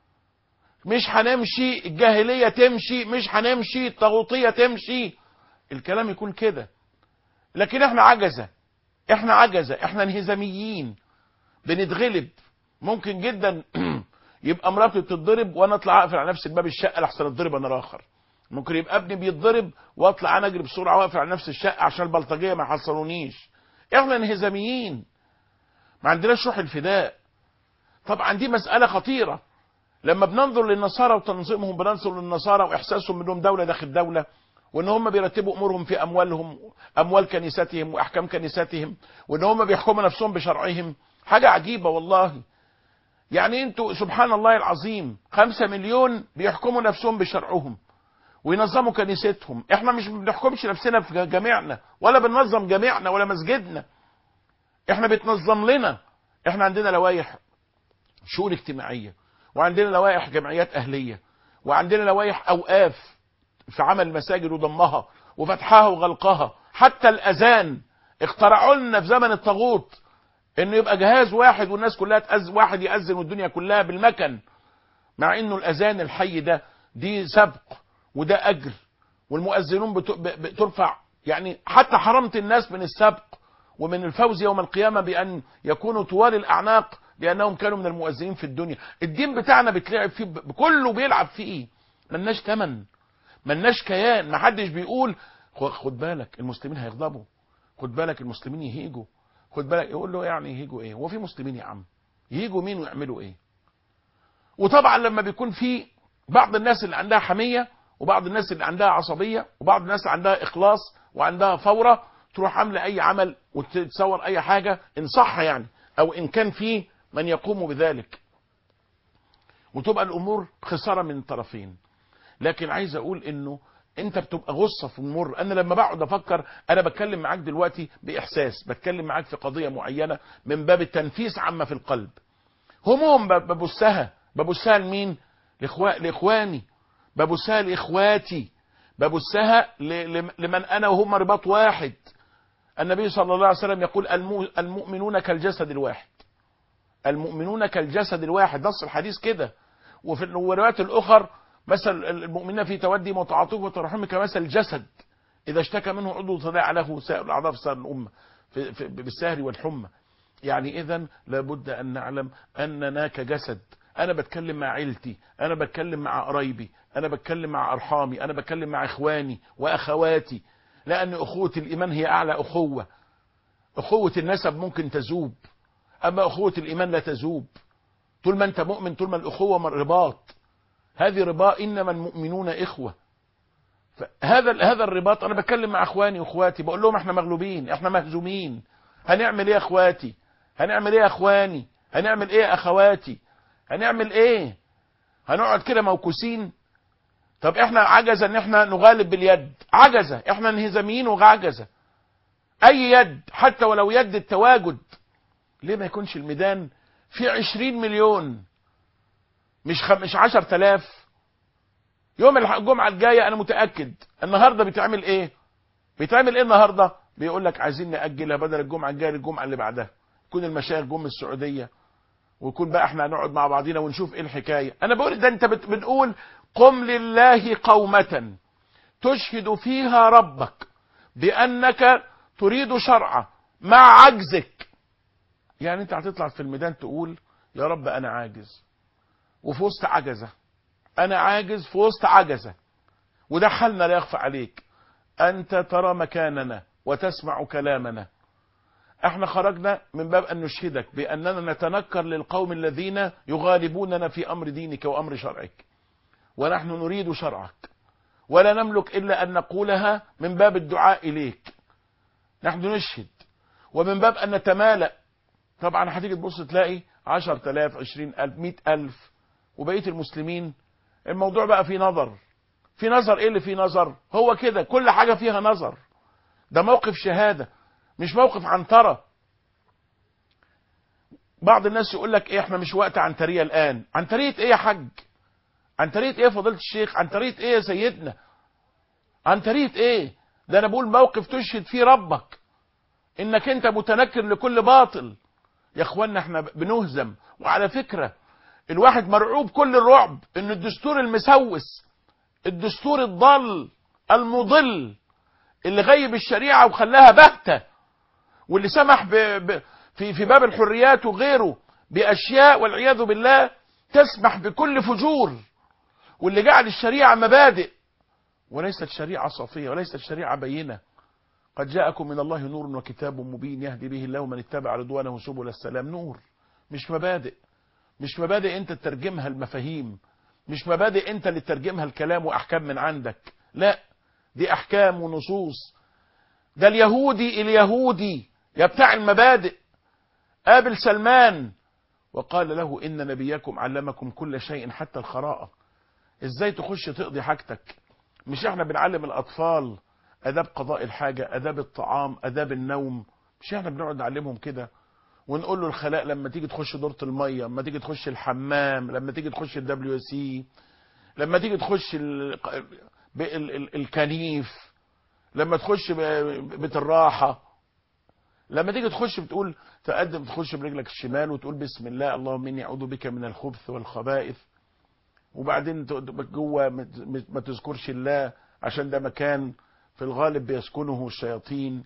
مش هنمشي الجاهليه تمشي مش هنمشي الطاغوتيه تمشي الكلام يكون كده لكن احنا عجزه احنا عجزه احنا انهزاميين بنتغلب ممكن جدا يبقى مراتي بتتضرب وانا اطلع اقفل على نفس الباب الشقه لحسن اتضرب انا الاخر ممكن يبقى ابني بيتضرب واطلع انا اجري بسرعه واقفل على نفس الشقه عشان البلطجيه ما يحصلونيش احنا انهزاميين ما عندناش روح الفداء طبعا دي مساله خطيره لما بننظر للنصارى وتنظيمهم بننظر للنصارى واحساسهم انهم دوله داخل دوله وان هم بيرتبوا امورهم في اموالهم اموال كنيستهم واحكام كنيستهم وان هم بيحكموا نفسهم بشرعهم حاجه عجيبه والله يعني انتوا سبحان الله العظيم خمسة مليون بيحكموا نفسهم بشرعهم وينظموا كنيستهم احنا مش بنحكمش نفسنا في جميعنا ولا بننظم جميعنا ولا مسجدنا احنا بتنظم لنا احنا عندنا لوائح شؤون اجتماعيه وعندنا لوائح جمعيات اهليه وعندنا لوائح اوقاف في عمل المساجد وضمها وفتحها وغلقها حتى الاذان اخترعوا لنا في زمن الطاغوت انه يبقى جهاز واحد والناس كلها تأذ واحد يأذن والدنيا كلها بالمكن مع انه الاذان الحي ده دي سبق وده اجر والمؤذنون بترفع يعني حتى حرمت الناس من السبق ومن الفوز يوم القيامه بان يكونوا طوال الاعناق لانهم كانوا من المؤذنين في الدنيا الدين بتاعنا بتلعب فيه كله بيلعب فيه ملناش تمن ملناش كيان محدش بيقول خد بالك المسلمين هيغضبوا خد بالك المسلمين يهيجوا خد بالك يقول له يعني يهيجوا ايه هو في مسلمين يا عم يهيجوا مين ويعملوا ايه وطبعا لما بيكون في بعض الناس اللي عندها حميه وبعض الناس اللي عندها عصبيه وبعض الناس اللي عندها اخلاص وعندها فوره تروح عامله اي عمل وتتصور اي حاجه ان صح يعني او ان كان في من يقوم بذلك وتبقى الامور خساره من الطرفين لكن عايز اقول انه انت بتبقى غصه في المر انا لما بقعد افكر انا بتكلم معاك دلوقتي باحساس بتكلم معاك في قضيه معينه من باب التنفيس عما في القلب هموم ببثها ببثها لمين لاخواني لاخواني ببثها لاخواتي ببثها لمن انا وهم رباط واحد النبي صلى الله عليه وسلم يقول المؤمنون كالجسد الواحد المؤمنون كالجسد الواحد نص الحديث كده وفي الروايات الاخر مثل المؤمنين في تودي وتعاطف وترحم كمثل الجسد اذا اشتكى منه عضو تداعى له سائر الاعضاء في سائر الامه في في بالسهر والحمى يعني اذا لابد ان نعلم اننا كجسد انا بتكلم مع عيلتي انا بتكلم مع قرايبي انا بتكلم مع ارحامي انا بتكلم مع اخواني واخواتي لان اخوه الايمان هي اعلى اخوه اخوه النسب ممكن تذوب اما اخوه الايمان لا تذوب طول ما انت مؤمن طول ما الاخوه رباط هذه رباط انما المؤمنون اخوه هذا هذا الرباط انا بتكلم مع اخواني واخواتي بقول لهم احنا مغلوبين احنا مهزومين هنعمل ايه يا اخواتي هنعمل ايه يا اخواني هنعمل ايه يا اخواتي هنعمل ايه هنقعد كده موكوسين طب احنا عجز ان احنا نغالب باليد عجزة احنا انهزاميين وعجزة اي يد حتى ولو يد التواجد ليه ما يكونش الميدان في عشرين مليون مش خم... مش عشر تلاف يوم الجمعة الجاية انا متأكد النهاردة بيتعمل ايه بيتعمل ايه النهاردة بيقول لك عايزين نأجلها بدل الجمعة الجاية للجمعة اللي بعدها يكون المشايخ جم السعودية ويكون بقى احنا هنقعد مع بعضينا ونشوف ايه الحكاية انا بقول ده انت بت... بنقول قم لله قومة تشهد فيها ربك بأنك تريد شرعه مع عجزك يعني انت هتطلع في الميدان تقول يا رب انا عاجز وفي وسط عجزة انا عاجز في وسط عجزة وده حالنا لا يخفى عليك انت ترى مكاننا وتسمع كلامنا احنا خرجنا من باب ان نشهدك باننا نتنكر للقوم الذين يغالبوننا في امر دينك وامر شرعك ونحن نريد شرعك ولا نملك الا ان نقولها من باب الدعاء اليك نحن نشهد ومن باب ان نتمالأ طبعا هتيجي تبص تلاقي عشر تلاف عشرين ألف مئة ألف وبقية المسلمين الموضوع بقى فيه نظر في نظر ايه اللي فيه نظر هو كده كل حاجة فيها نظر ده موقف شهادة مش موقف عنترة بعض الناس يقول لك ايه احنا مش وقت عنترية الان عنترية ايه يا حاج عنترية ايه يا فضيلة الشيخ عنترية ايه يا سيدنا عنترية ايه ده انا بقول موقف تشهد فيه ربك انك انت متنكر لكل باطل يا اخوانا احنا بنهزم وعلى فكرة الواحد مرعوب كل الرعب ان الدستور المسوس الدستور الضل المضل اللي غيب الشريعة وخلاها باهتة واللي سمح ب... ب... في في باب الحريات وغيره باشياء والعياذ بالله تسمح بكل فجور واللي جعل الشريعة مبادئ وليست شريعة صافية وليست شريعة بينة قد جاءكم من الله نور وكتاب مبين يهدي به الله من اتبع رضوانه سبل السلام نور مش مبادئ مش مبادئ انت تترجمها المفاهيم مش مبادئ انت اللي تترجمها الكلام واحكام من عندك لا دي احكام ونصوص ده اليهودي اليهودي يا بتاع المبادئ قابل سلمان وقال له ان نبيكم علمكم كل شيء حتى الخراءة ازاي تخش تقضي حاجتك مش احنا بنعلم الاطفال اداب قضاء الحاجة اداب الطعام اداب النوم مش احنا بنقعد نعلمهم كده ونقول له الخلاء لما تيجي تخش دورة المية لما تيجي تخش الحمام لما تيجي تخش الدبليو سي لما تيجي تخش ال... ال... ال... الكنيف لما تخش بيت الراحة لما تيجي تخش بتقول تقدم تخش برجلك الشمال وتقول بسم الله اللهم اني اعوذ بك من الخبث والخبائث وبعدين جوه ما تذكرش الله عشان ده مكان في الغالب بيسكنه الشياطين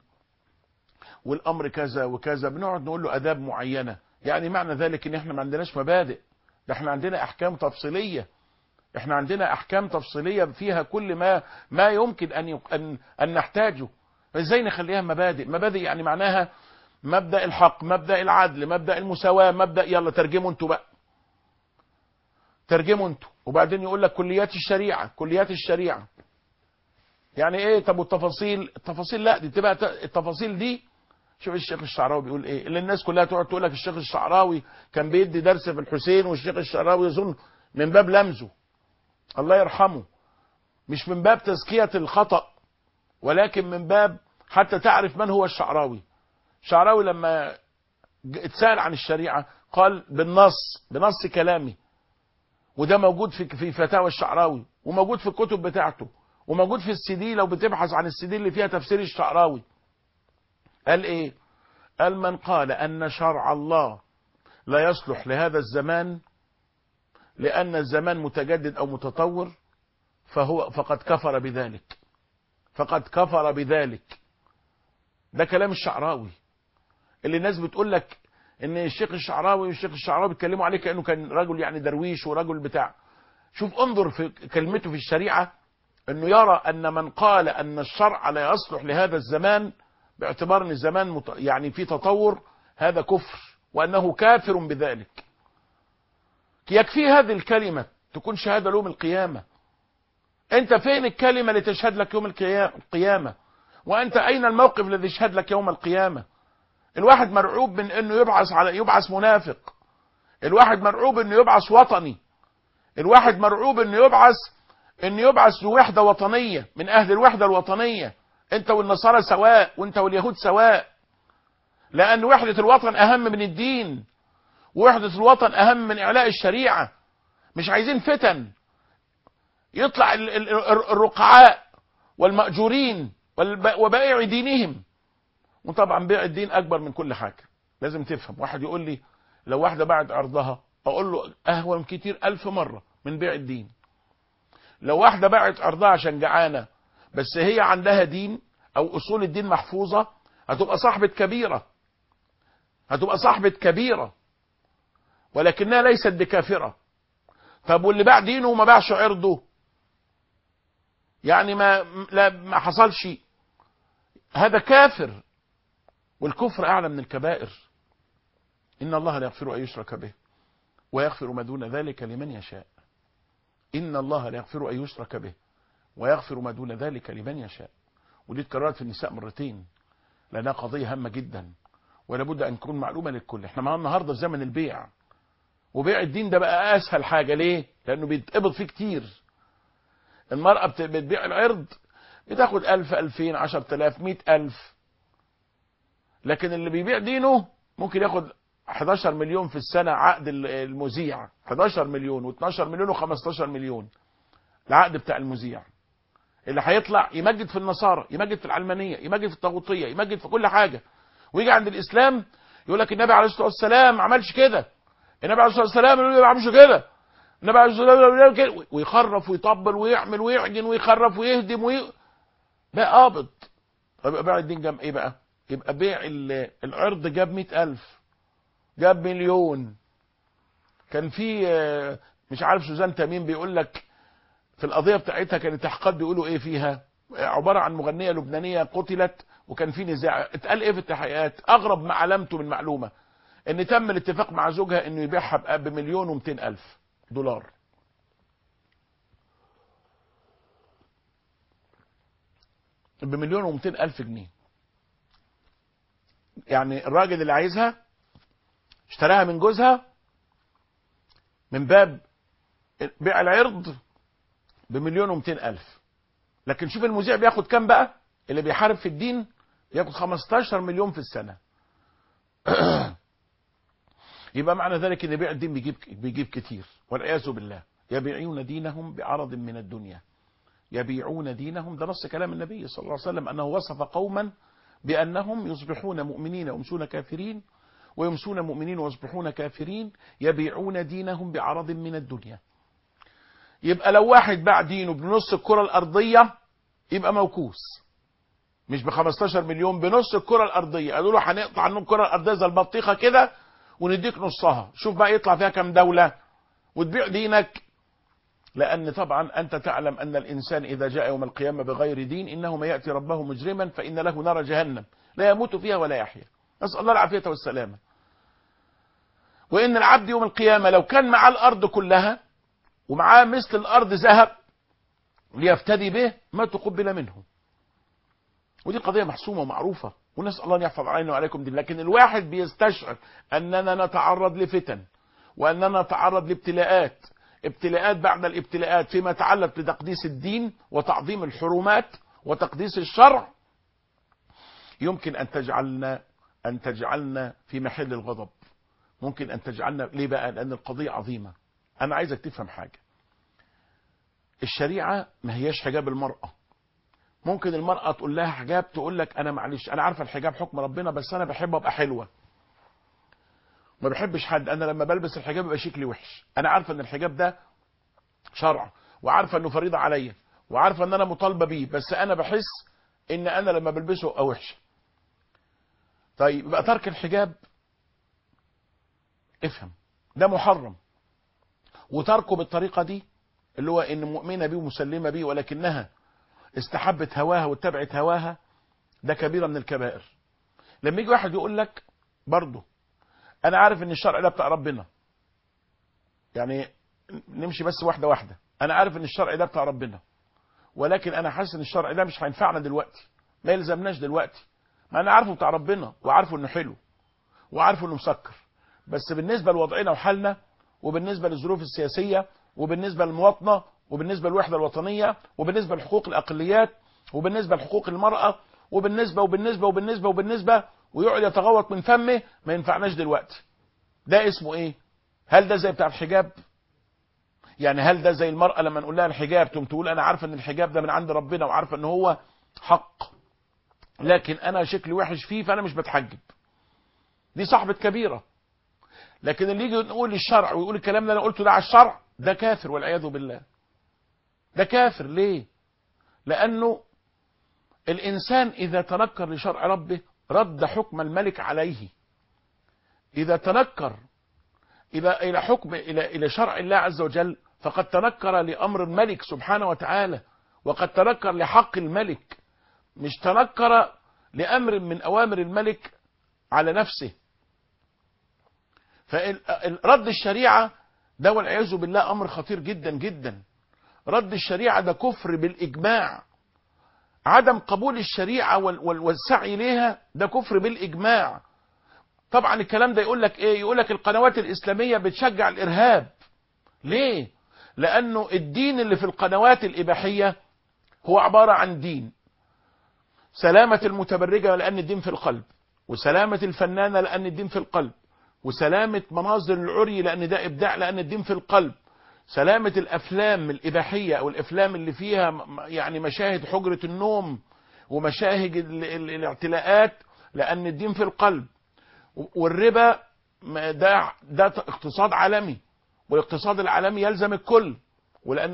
والامر كذا وكذا بنقعد نقول له اداب معينه يعني معنى ذلك ان احنا ما عندناش مبادئ ده احنا عندنا احكام تفصيليه احنا عندنا احكام تفصيليه فيها كل ما ما يمكن ان يق... ان ان نحتاجه ازاي نخليها مبادئ مبادئ يعني معناها مبدا الحق مبدا العدل مبدا المساواه مبدا يلا ترجموا انتوا بقى ترجموا انتوا وبعدين يقول لك كليات الشريعه كليات الشريعه يعني ايه طب والتفاصيل التفاصيل لا دي تبقى التفاصيل دي شوف الشيخ الشعراوي بيقول ايه اللي الناس كلها تقعد تقول لك الشيخ الشعراوي كان بيدي درس في الحسين والشيخ الشعراوي يظن من باب لمزه الله يرحمه مش من باب تزكية الخطأ ولكن من باب حتى تعرف من هو الشعراوي الشعراوي لما اتسأل عن الشريعة قال بالنص بنص كلامي وده موجود في في فتاوى الشعراوي وموجود في الكتب بتاعته وموجود في السي دي لو بتبحث عن السي دي اللي فيها تفسير الشعراوي قال ايه قال من قال ان شرع الله لا يصلح لهذا الزمان لان الزمان متجدد او متطور فهو فقد كفر بذلك فقد كفر بذلك ده كلام الشعراوي اللي الناس بتقول لك ان الشيخ الشعراوي والشيخ الشعراوي بيتكلموا عليه كانه كان رجل يعني درويش ورجل بتاع شوف انظر في كلمته في الشريعه انه يرى ان من قال ان الشرع لا يصلح لهذا الزمان باعتبار ان الزمان مت... يعني في تطور هذا كفر وانه كافر بذلك يكفي هذه الكلمة تكون شهادة يوم القيامة انت فين الكلمة اللي تشهد لك يوم القيامة وانت اين الموقف الذي يشهد لك يوم القيامة الواحد مرعوب من انه يبعث على يبعث منافق الواحد مرعوب انه يبعث وطني الواحد مرعوب انه يبعث ان يبعث لوحدة وطنية من اهل الوحدة الوطنية انت والنصارى سواء وانت واليهود سواء لان وحدة الوطن اهم من الدين ووحدة الوطن اهم من اعلاء الشريعة مش عايزين فتن يطلع ال- ال- ال- الرقعاء والمأجورين والب- وبائع دينهم وطبعا بيع الدين اكبر من كل حاجة لازم تفهم واحد يقول لي لو واحدة باعت ارضها اقول له اهون كتير الف مرة من بيع الدين لو واحدة باعت ارضها عشان جعانة بس هي عندها دين او اصول الدين محفوظة هتبقى صاحبة كبيرة هتبقى صاحبة كبيرة ولكنها ليست بكافرة طب واللي باع دينه وما باعش عرضه يعني ما لا ما حصلش هذا كافر والكفر اعلى من الكبائر ان الله لا يغفر ان يشرك به ويغفر ما دون ذلك لمن يشاء ان الله لا يغفر ان يشرك به ويغفر ما دون ذلك لمن يشاء ودي اتكررت في النساء مرتين لانها قضيه هامه جدا ولا بد ان تكون معلومه للكل احنا معانا النهارده في زمن البيع وبيع الدين ده بقى اسهل حاجه ليه لانه بيتقبض فيه كتير المرأة بت- بتبيع العرض بتاخد ألف ألفين عشر تلاف مئة ألف لكن اللي بيبيع دينه ممكن ياخد 11 مليون في السنة عقد ال- المذيع 11 مليون و12 مليون و15 مليون العقد بتاع المذيع اللي هيطلع يمجد في النصارى يمجد في العلمانية يمجد في الطاغوتية يمجد في كل حاجة ويجي عند الإسلام يقول لك النبي عليه الصلاة والسلام ما عملش كده النبي عليه الصلاة والسلام ما عملش كده النبي عليه الصلاة والسلام كده ويخرف ويطبل ويعمل ويعجن ويخرف ويهدم وي... ده قابض طب يبقى بيع الدين جاب ايه بقى يبقى بيع ال- العرض جاب مئة ألف جاب مليون كان في آه، مش عارف سوزان تميم بيقول لك في القضية بتاعتها كان التحقيقات بيقولوا ايه فيها عبارة عن مغنية لبنانية قتلت وكان في نزاع اتقال ايه في التحقيقات اغرب ما علمته من معلومة ان تم الاتفاق مع زوجها انه يبيعها بقى بمليون ومتين الف دولار بمليون ومتين الف جنيه يعني الراجل اللي عايزها اشتراها من جوزها من باب بيع العرض بمليون ومتين الف لكن شوف المذيع بياخد كام بقى اللي بيحارب في الدين بياخد 15 مليون في السنة يبقى معنى ذلك ان بيع الدين بيجيب بيجيب كتير والعياذ بالله يبيعون دينهم بعرض من الدنيا يبيعون دينهم ده نص كلام النبي صلى الله عليه وسلم انه وصف قوما بانهم يصبحون مؤمنين ويمسون كافرين ويمسون مؤمنين ويصبحون كافرين يبيعون دينهم بعرض من الدنيا يبقى لو واحد باع دينه بنص الكرة الأرضية يبقى موكوس مش ب 15 مليون بنص الكرة الأرضية قالوا له هنقطع عنه الكرة الأرضية زي البطيخة كده ونديك نصها شوف بقى يطلع فيها كام دولة وتبيع دينك لأن طبعا أنت تعلم أن الإنسان إذا جاء يوم القيامة بغير دين إنه ما يأتي ربه مجرما فإن له نار جهنم لا يموت فيها ولا يحيا نسأل الله العافية والسلامة وإن العبد يوم القيامة لو كان معاه الأرض كلها ومعاه مثل الأرض ذهب ليفتدي به ما تقبل منه ودي قضية محسومة ومعروفة ونسأل الله أن يحفظ علينا وعليكم دين لكن الواحد بيستشعر أننا نتعرض لفتن وأننا نتعرض لابتلاءات ابتلاءات بعد الابتلاءات فيما يتعلق بتقديس الدين وتعظيم الحرمات وتقديس الشرع يمكن أن تجعلنا أن تجعلنا في محل الغضب ممكن أن تجعلنا ليه بقى لأن القضية عظيمة أنا عايزك تفهم حاجة الشريعة ما هياش حجاب المرأة ممكن المرأة تقول لها حجاب تقول لك أنا معلش أنا عارفة الحجاب حكم ربنا بس أنا بحب أبقى حلوة ما بحبش حد أنا لما بلبس الحجاب يبقى شكلي وحش أنا عارفة إن الحجاب ده شرع وعارفة إنه فريضة عليا وعارفة إن أنا مطالبة بيه بس أنا بحس إن أنا لما بلبسه أبقى وحش طيب يبقى ترك الحجاب افهم ده محرم وتركه بالطريقة دي اللي هو ان مؤمنة بيه ومسلمة بيه ولكنها استحبت هواها واتبعت هواها ده كبيرة من الكبائر لما يجي واحد يقول لك برضه انا عارف ان الشرع ده بتاع ربنا يعني نمشي بس واحدة واحدة انا عارف ان الشرع ده بتاع ربنا ولكن انا حاسس ان الشرع ده مش هينفعنا دلوقتي ما يلزمناش دلوقتي ما انا عارفه بتاع ربنا وعارفه انه حلو وعارفه انه مسكر بس بالنسبة لوضعنا وحالنا وبالنسبة للظروف السياسية وبالنسبة للمواطنة وبالنسبة للوحدة الوطنية وبالنسبة لحقوق الأقليات وبالنسبة لحقوق المرأة وبالنسبة وبالنسبة وبالنسبة وبالنسبة ويقعد يتغوط من فمه ما ينفعناش دلوقتي ده اسمه ايه هل ده زي بتاع الحجاب يعني هل ده زي المرأة لما نقول لها الحجاب تقوم تقول انا عارفة ان الحجاب ده من عند ربنا وعارفة ان هو حق لكن انا شكلي وحش فيه فانا مش بتحجب دي صاحبة كبيرة لكن اللي يجي يقول الشرع ويقول الكلام اللي انا قلته ده على الشرع ده كافر والعياذ بالله ده كافر ليه لانه الانسان اذا تنكر لشرع ربه رد حكم الملك عليه اذا تنكر الى الى حكم الى الى شرع الله عز وجل فقد تنكر لامر الملك سبحانه وتعالى وقد تنكر لحق الملك مش تنكر لامر من اوامر الملك على نفسه فرد الشريعه ده والعياذ بالله امر خطير جدا جدا رد الشريعه ده كفر بالاجماع عدم قبول الشريعه والسعي ليها ده كفر بالاجماع طبعا الكلام ده يقول لك ايه يقول لك القنوات الاسلاميه بتشجع الارهاب ليه لانه الدين اللي في القنوات الاباحيه هو عباره عن دين سلامه المتبرجه لان الدين في القلب وسلامه الفنانه لان الدين في القلب وسلامه مناظر العري لان ده ابداع لان الدين في القلب سلامه الافلام الاباحيه او الافلام اللي فيها يعني مشاهد حجره النوم ومشاهد الاعتلاءات لان الدين في القلب والربا ده ده اقتصاد عالمي والاقتصاد العالمي يلزم الكل ولان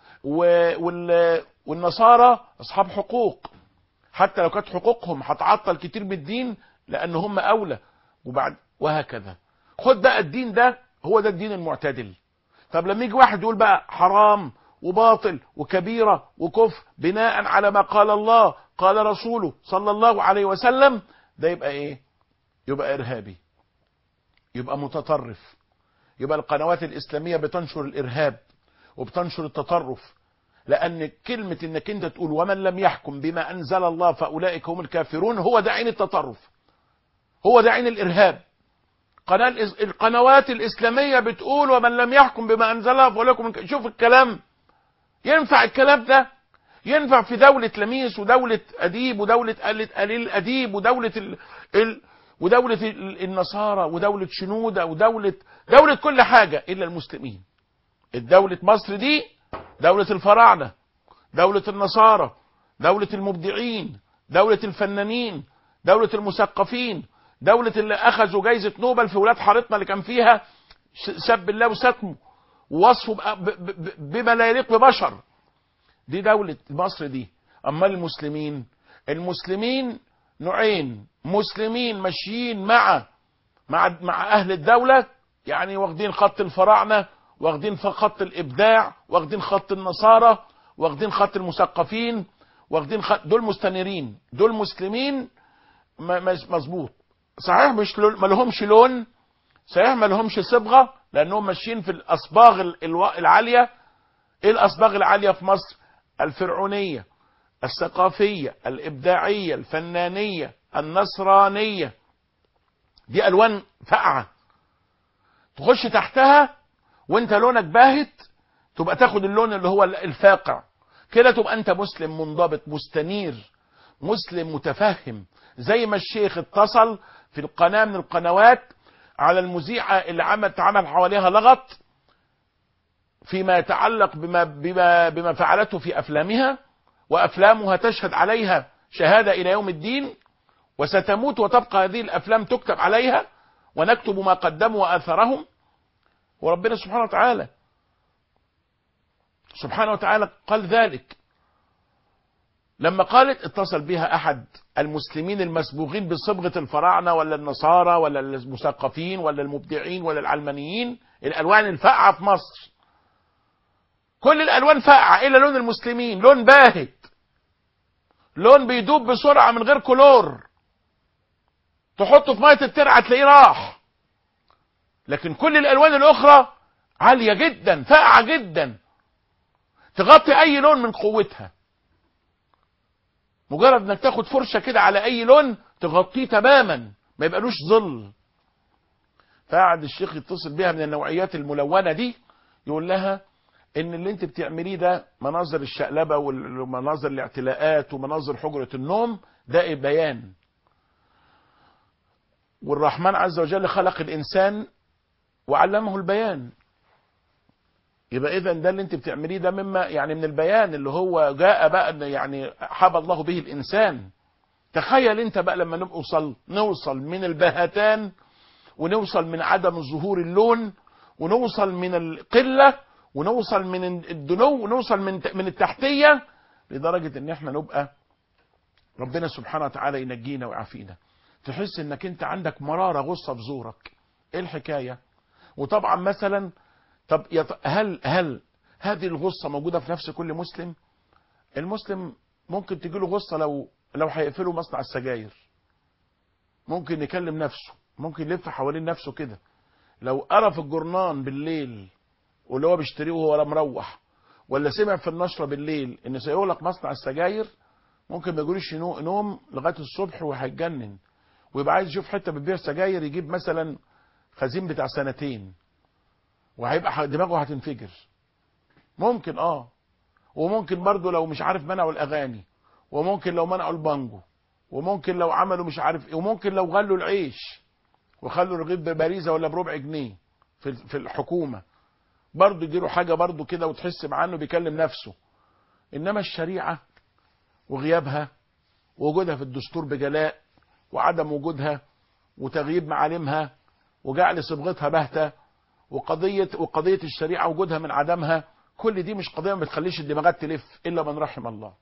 والنصارى اصحاب حقوق حتى لو كانت حقوقهم هتعطل كتير من الدين لان هم اولى وبعد وهكذا خد بقى الدين ده هو ده الدين المعتدل طب لما يجي واحد يقول بقى حرام وباطل وكبيره وكفر بناء على ما قال الله قال رسوله صلى الله عليه وسلم ده يبقى ايه يبقى ارهابي يبقى متطرف يبقى القنوات الاسلاميه بتنشر الارهاب وبتنشر التطرف لان كلمه انك انت تقول ومن لم يحكم بما انزل الله فاولئك هم الكافرون هو ده عين التطرف هو ده عين الارهاب قناة القنوات الاسلاميه بتقول ومن لم يحكم بما انزل الله فاولئك هم شوف الكلام ينفع الكلام ده ينفع في دولة لميس ودولة أديب ودولة قليل أديب ودولة ال... ال... ودولة النصارى ودولة شنودة ودولة دولة كل حاجة إلا المسلمين الدولة مصر دي دولة الفراعنة دولة النصارى دولة المبدعين دولة الفنانين دولة المثقفين دولة اللي أخذوا جايزة نوبل في ولاد حارتنا اللي كان فيها سب الله وستمه ووصفه بما لا يليق ببشر دي دولة مصر دي أما المسلمين المسلمين نوعين مسلمين ماشيين مع مع مع اهل الدوله يعني واخدين خط الفراعنه واخدين خط الابداع واخدين خط النصارى واخدين خط المثقفين واخدين خط دول مستنيرين دول مسلمين مظبوط صحيح مش ما لهمش لون صحيح ما لهمش صبغه لانهم ماشيين في الاصباغ العاليه ايه الاصباغ العاليه في مصر الفرعونيه الثقافيه الابداعيه الفنانيه النصرانية دي ألوان فقعة تخش تحتها وانت لونك باهت تبقى تاخد اللون اللي هو الفاقع كده تبقى انت مسلم منضبط مستنير مسلم متفهم زي ما الشيخ اتصل في القناة من القنوات على المذيعة اللي عمل عمل حواليها لغط فيما يتعلق بما, بما, بما فعلته في أفلامها وأفلامها تشهد عليها شهادة إلى يوم الدين وستموت وتبقى هذه الافلام تكتب عليها ونكتب ما قدموا واثرهم وربنا سبحانه وتعالى سبحانه وتعالى قال ذلك لما قالت اتصل بها احد المسلمين المسبوغين بصبغه الفراعنه ولا النصارى ولا المثقفين ولا المبدعين ولا العلمانيين الالوان الفاقعه في مصر كل الالوان فاقعه الا لون المسلمين لون باهت لون بيدوب بسرعه من غير كلور تحطه في ميه الترعه تلاقيه راح لكن كل الالوان الاخرى عاليه جدا فاقعه جدا تغطي اي لون من قوتها مجرد انك تاخد فرشه كده على اي لون تغطيه تماما ما يبقالوش ظل فقعد الشيخ يتصل بيها من النوعيات الملونه دي يقول لها ان اللي انت بتعمليه ده مناظر الشقلبه ومناظر الاعتلاءات ومناظر حجره النوم ده بيان والرحمن عز وجل خلق الانسان وعلمه البيان يبقى اذا ده اللي انت بتعمليه ده مما يعني من البيان اللي هو جاء بقى إن يعني حب الله به الانسان تخيل انت بقى لما نوصل نوصل من البهتان ونوصل من عدم ظهور اللون ونوصل من القله ونوصل من الدنو ونوصل من من التحتيه لدرجه ان احنا نبقى ربنا سبحانه وتعالى ينجينا ويعافينا تحس انك انت عندك مراره غصه في زورك ايه الحكايه وطبعا مثلا طب يط... هل هل هذه الغصه موجوده في نفس كل مسلم المسلم ممكن تجي له غصه لو لو هيقفلوا مصنع السجاير ممكن يكلم نفسه ممكن يلف حوالين نفسه كده لو قرا في الجرنان بالليل واللي هو بيشتريه وهو مروح ولا سمع في النشره بالليل ان سيغلق مصنع السجاير ممكن ما يجيلوش نوم لغايه الصبح وهيتجنن ويبقى عايز يشوف حته بتبيع سجاير يجيب مثلا خزين بتاع سنتين وهيبقى دماغه هتنفجر ممكن اه وممكن برضه لو مش عارف منعوا الاغاني وممكن لو منعوا البانجو وممكن لو عملوا مش عارف ايه وممكن لو غلوا العيش وخلوا الرغيف بباريزه ولا بربع جنيه في في الحكومه برضه يديله حاجه برضه كده وتحس معاه انه بيكلم نفسه انما الشريعه وغيابها ووجودها في الدستور بجلاء وعدم وجودها وتغييب معالمها وجعل صبغتها باهته وقضيه وقضيه الشريعه وجودها من عدمها كل دي مش قضيه ما بتخليش الدماغات تلف الا من رحم الله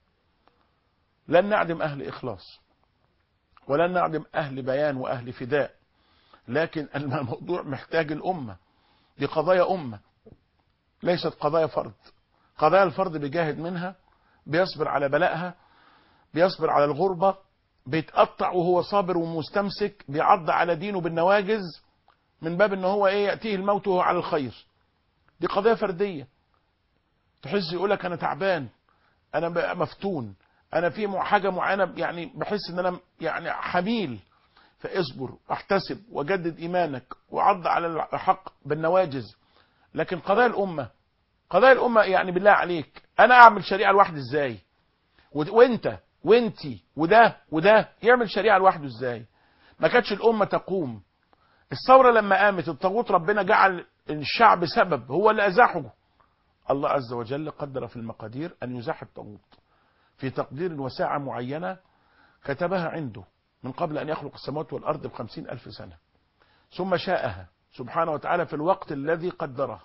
لن نعدم اهل اخلاص ولن نعدم اهل بيان واهل فداء لكن الموضوع محتاج الامه دي قضايا امه ليست قضايا فرد قضايا الفرد بيجاهد منها بيصبر على بلائها بيصبر على الغربه بيتقطع وهو صابر ومستمسك بيعض على دينه بالنواجز من باب ان هو ايه ياتيه الموت وهو على الخير دي قضيه فرديه تحس يقول لك انا تعبان انا مفتون انا في حاجه معينه يعني بحس ان انا يعني حميل فاصبر واحتسب وجدد ايمانك وعض على الحق بالنواجز لكن قضايا الامه قضايا الامه يعني بالله عليك انا اعمل شريعه لوحدي ازاي وانت وانتي وده وده يعمل شريعه لوحده ازاي ما كانتش الامه تقوم الثوره لما قامت الطاغوت ربنا جعل الشعب سبب هو اللي ازاحه الله عز وجل قدر في المقادير ان يزاح الطاغوت في تقدير وساعة معينة كتبها عنده من قبل أن يخلق السماوات والأرض بخمسين ألف سنة ثم شاءها سبحانه وتعالى في الوقت الذي قدره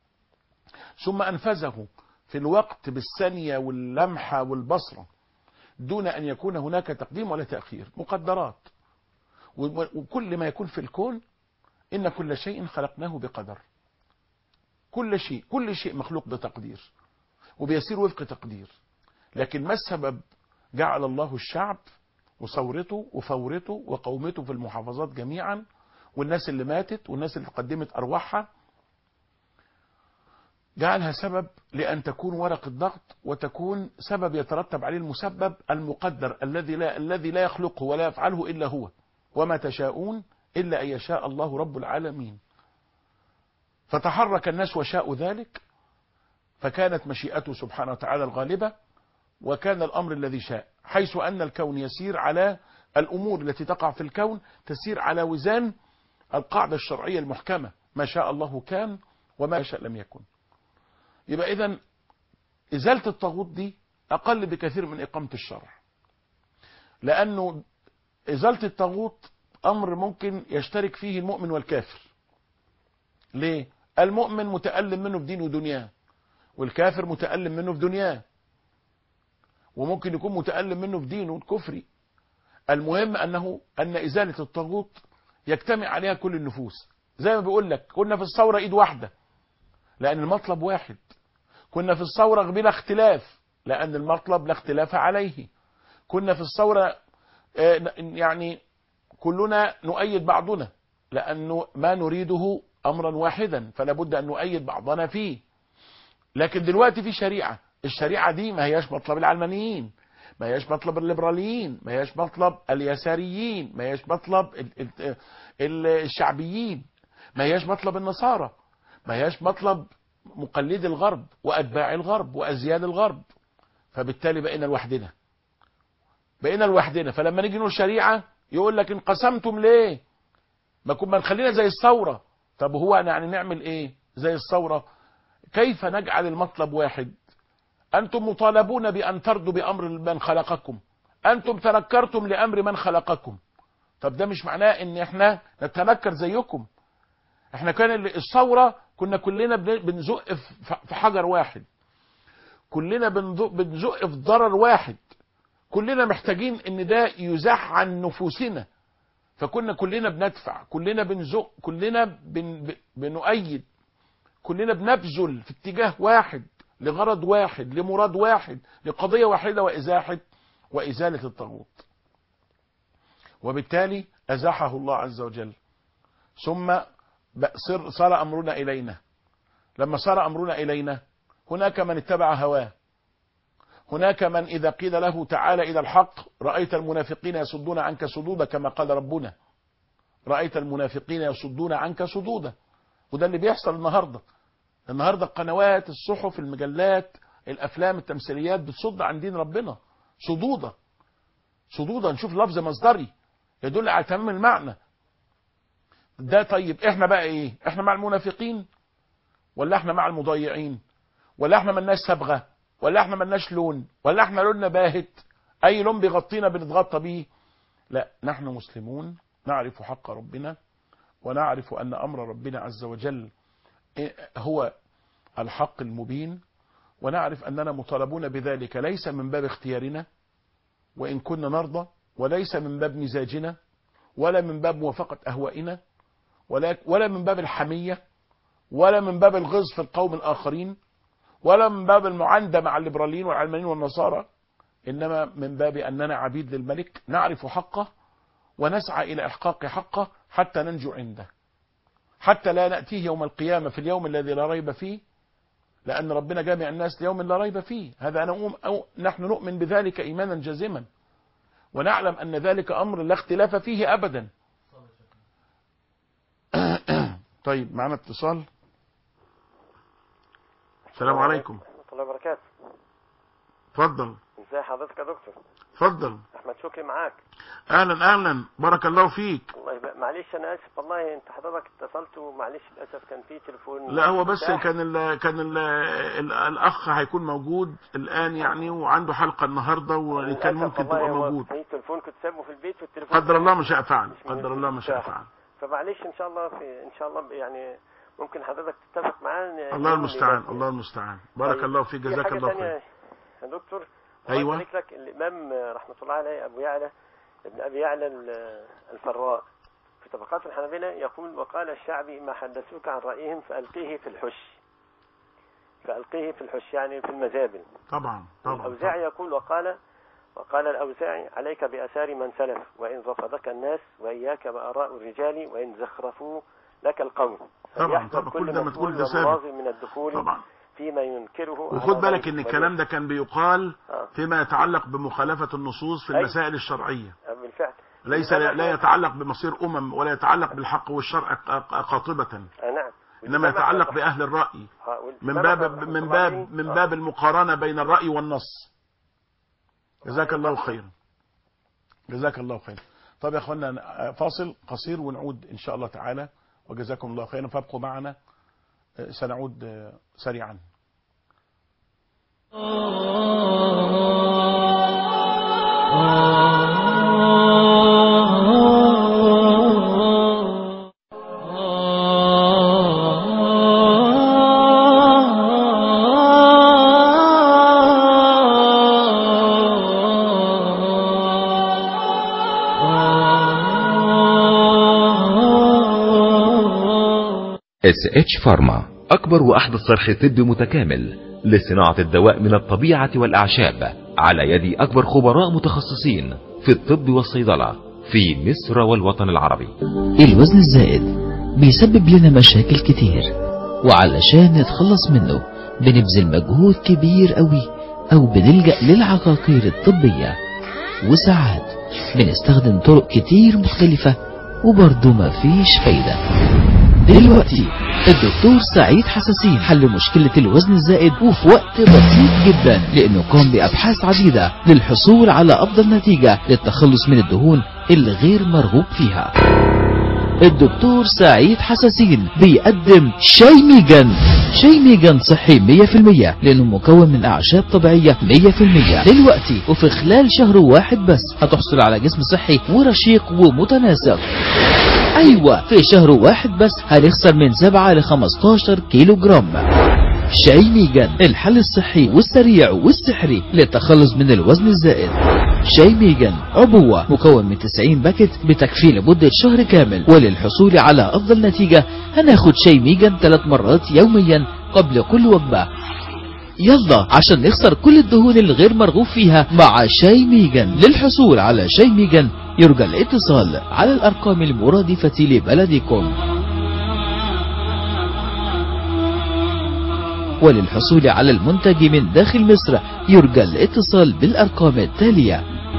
ثم أنفذه في الوقت بالثانية واللمحة والبصرة دون أن يكون هناك تقديم ولا تأخير مقدرات وكل ما يكون في الكون إن كل شيء خلقناه بقدر كل شيء كل شيء مخلوق بتقدير وبيسير وفق تقدير لكن ما السبب جعل الله الشعب وثورته وفورته وقومته في المحافظات جميعا والناس اللي ماتت والناس اللي قدمت أرواحها جعلها سبب لأن تكون ورق الضغط وتكون سبب يترتب عليه المسبب المقدر الذي لا الذي لا يخلقه ولا يفعله إلا هو وما تشاءون إلا أن يشاء الله رب العالمين فتحرك الناس وشاءوا ذلك فكانت مشيئته سبحانه وتعالى الغالبة وكان الأمر الذي شاء حيث أن الكون يسير على الأمور التي تقع في الكون تسير على وزان القاعدة الشرعية المحكمة ما شاء الله كان وما شاء لم يكن يبقى إذا إزالة الطاغوت دي أقل بكثير من إقامة الشرع لأنه إزالة الطاغوت أمر ممكن يشترك فيه المؤمن والكافر ليه؟ المؤمن متألم منه في دينه ودنياه والكافر متألم منه في دنياه وممكن يكون متألم منه في دينه الكفري المهم أنه أن إزالة الطاغوت يجتمع عليها كل النفوس زي ما بيقول لك كنا في الثورة إيد واحدة لأن المطلب واحد كنا في الثورة بلا اختلاف لأن المطلب لا اختلاف عليه كنا في الثورة يعني كلنا نؤيد بعضنا لأنه ما نريده أمرا واحدا فلا بد أن نؤيد بعضنا فيه لكن دلوقتي في شريعة الشريعة دي ما هياش مطلب العلمانيين ما هياش مطلب الليبراليين ما هياش مطلب اليساريين ما هياش مطلب الشعبيين ما هياش مطلب النصارى ما هياش مطلب مقلدي الغرب وأتباع الغرب وأزياد الغرب فبالتالي بقينا لوحدنا بقينا لوحدنا فلما نيجي نقول شريعة يقول لك انقسمتم ليه ما كنا نخلينا زي الثورة طب هو يعني نعمل ايه زي الثورة كيف نجعل المطلب واحد أنتم مطالبون بأن ترضوا بأمر من خلقكم أنتم تنكرتم لأمر من خلقكم طب ده مش معناه ان احنا نتنكر زيكم احنا كان الثورة كنا كلنا بنزق في حجر واحد كلنا بنزق في ضرر واحد كلنا محتاجين ان ده يزاح عن نفوسنا فكنا كلنا بندفع كلنا بنزق كلنا بن بنؤيد كلنا بنبذل في اتجاه واحد لغرض واحد لمراد واحد لقضية واحدة وإزاحة وإزالة الطاغوت وبالتالي أزاحه الله عز وجل ثم صار أمرنا إلينا لما صار أمرنا إلينا هناك من اتبع هواه هناك من إذا قيل له تعالى إلى الحق رأيت المنافقين يصدون عنك صدودا كما قال ربنا رأيت المنافقين يصدون عنك صدودا وده اللي بيحصل النهاردة النهاردة القنوات الصحف المجلات الأفلام التمثيليات بتصد عن دين ربنا صدودا صدودا نشوف لفظ مصدري يدل على تمام المعنى ده طيب احنا بقى ايه احنا مع المنافقين ولا احنا مع المضيعين ولا احنا ملناش صبغه ولا احنا ملناش لون ولا احنا لوننا باهت اي لون بيغطينا بنتغطى بيه لا نحن مسلمون نعرف حق ربنا ونعرف ان امر ربنا عز وجل هو الحق المبين ونعرف اننا مطالبون بذلك ليس من باب اختيارنا وان كنا نرضى وليس من باب مزاجنا ولا من باب موافقة أهوائنا ولا, ولا من باب الحمية ولا من باب الغز في القوم الآخرين ولا من باب المعاندة مع الليبراليين والعلمانيين والنصارى إنما من باب أننا عبيد للملك نعرف حقه ونسعى إلى إحقاق حقه حتى ننجو عنده حتى لا نأتيه يوم القيامة في اليوم الذي لا ريب فيه لأن ربنا جامع الناس ليوم لا ريب فيه هذا أنا أم أو نحن نؤمن بذلك إيمانا جازما ونعلم أن ذلك أمر لا اختلاف فيه أبدا طيب معنا اتصال السلام عليكم ورحمة الله وبركاته اتفضل ازي حضرتك يا دكتور اتفضل احمد شكري معاك اهلا اهلا بارك الله فيك الله يبقى معلش انا اسف والله انت حضرتك اتصلت ومعلش للاسف كان في تليفون لا هو بس متاح. كان ال كان ال ال الاخ هيكون موجود الان يعني وعنده حلقه النهارده وكان للأسف ممكن والله تبقى هو موجود في تليفون كنت سايبه في البيت والتليفون قدر الله ما شاء فعل مش من قدر الله ما شاء المتاح. فعل فمعلش ان شاء الله في ان شاء الله يعني ممكن حضرتك تتفق معانا الله يوم المستعان لله. الله المستعان بارك طيب، الله فيك في جزاك حاجة الله تانية خير يا دكتور أيوة. الله يبارك لك الامام رحمه الله عليه ابو يعلى ابن ابي يعلى ال- الفراء في طبقات الحنابلة يقول وقال الشعبي ما حدثوك عن رأيهم فألقيه في الحش فألقيه في الحش يعني في المزابل طبعا طبعا, الأوزاعي طبعا. يقول وقال وقال الأوزاعي عليك بأثار من سلف وإن رفضك الناس وإياك بآراء الرجال وإن زخرفوا لك القول طبعا، فليحذر طبعا، كل ده ما تقول مسؤول ده ثابت. ومناظم من الدخول طبعا فيما ينكره وخد على بالك غيره. ان الكلام ده كان بيقال آه. فيما يتعلق بمخالفة النصوص في أي. المسائل الشرعية بالفعل ليس لا لا يتعلق بمصير أمم ولا يتعلق بالحق والشرع ق- ق- قاطبة آه نعم إنما يتعلق بأهل الرأي آه، من والإمام باب أحمد من رحمة باب الله من عليه- باب المقارنة بين الرأي والنص جزاك الله خيرا جزاك الله خيرا طب يا اخوانا فاصل قصير ونعود ان شاء الله تعالى وجزاكم الله خيرا فابقوا معنا سنعود سريعا اس اتش فارما اكبر واحدث صرح طبي متكامل لصناعة الدواء من الطبيعة والاعشاب على يد اكبر خبراء متخصصين في الطب والصيدلة في مصر والوطن العربي الوزن الزائد بيسبب لنا مشاكل كتير وعلشان نتخلص منه بنبذل مجهود كبير قوي او بنلجأ للعقاقير الطبية وساعات بنستخدم طرق كتير مختلفة وبرضه مفيش فايدة دلوقتي الدكتور سعيد حساسين حل مشكلة الوزن الزائد وفي وقت بسيط جدا لأنه قام بأبحاث عديدة للحصول على أفضل نتيجة للتخلص من الدهون الغير مرغوب فيها الدكتور سعيد حساسين بيقدم شاي ميجان شاي ميجان صحي 100% لأنه مكون من أعشاب طبيعية 100% دلوقتي وفي خلال شهر واحد بس هتحصل على جسم صحي ورشيق ومتناسق أيوة في شهر واحد بس هنخسر من 7 ل 15 كيلو جرام شاي ميجان الحل الصحي والسريع والسحري للتخلص من الوزن الزائد شاي ميجان عبوة مكون من 90 باكت بتكفي لمدة شهر كامل وللحصول على أفضل نتيجة هناخد شاي ميجان ثلاث مرات يوميا قبل كل وجبة يلا عشان نخسر كل الدهون الغير مرغوب فيها مع شاي ميجان للحصول على شاي ميجان يرجى الاتصال على الأرقام المرادفة لبلدكم وللحصول على المنتج من داخل مصر يرجى الاتصال بالأرقام التالية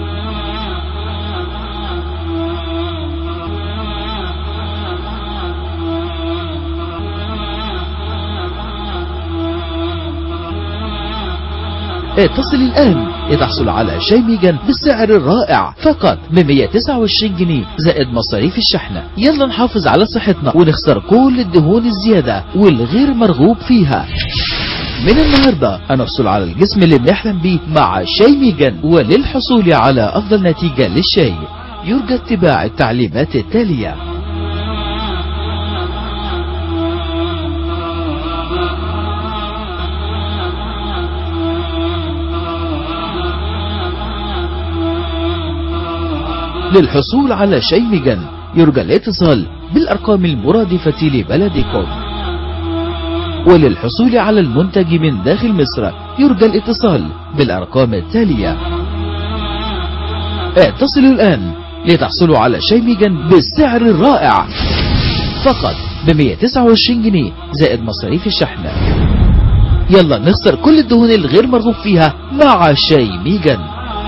اتصل الآن لتحصل على شاي ميجان بالسعر الرائع فقط ب 129 جنيه زائد مصاريف الشحنة يلا نحافظ على صحتنا ونخسر كل الدهون الزيادة والغير مرغوب فيها من النهاردة هنحصل على الجسم اللي بنحلم بيه مع شاي ميجان وللحصول على أفضل نتيجة للشاي يرجى اتباع التعليمات التالية للحصول على شاي ميجان يرجى الاتصال بالأرقام المرادفة لبلدكم وللحصول على المنتج من داخل مصر يرجى الاتصال بالأرقام التالية اتصلوا الآن لتحصلوا على شاي ميجان بالسعر الرائع فقط ب 129 جنيه زائد مصاريف الشحن يلا نخسر كل الدهون الغير مرغوب فيها مع شاي ميجان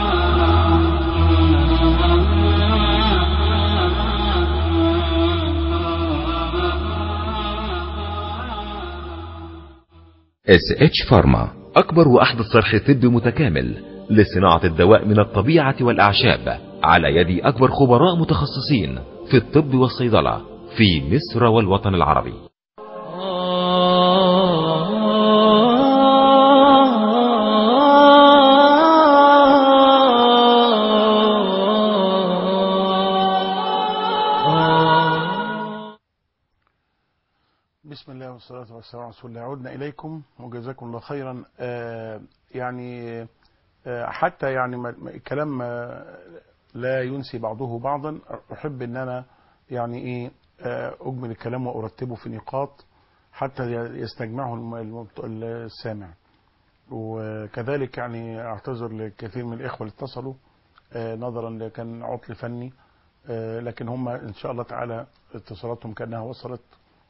اس اتش فارما اكبر واحدث صرح طبي متكامل لصناعة الدواء من الطبيعة والاعشاب على يد اكبر خبراء متخصصين في الطب والصيدلة في مصر والوطن العربي بسم الله والصلاة والسلام على رسول الله عدنا إليكم وجزاكم الله خيرا آه يعني آه حتى يعني ما- ما- الكلام آه، لا ينسي بعضه بعضا أحب أن أنا يعني إيه آه، أجمل الكلام وأرتبه في نقاط حتى ي- يستجمعه الم- المبت- السامع وكذلك يعني أعتذر لكثير من الإخوة اللي اتصلوا آه، نظرا لكان عطل فني آه، لكن هم إن شاء الله تعالى اتصالاتهم كأنها وصلت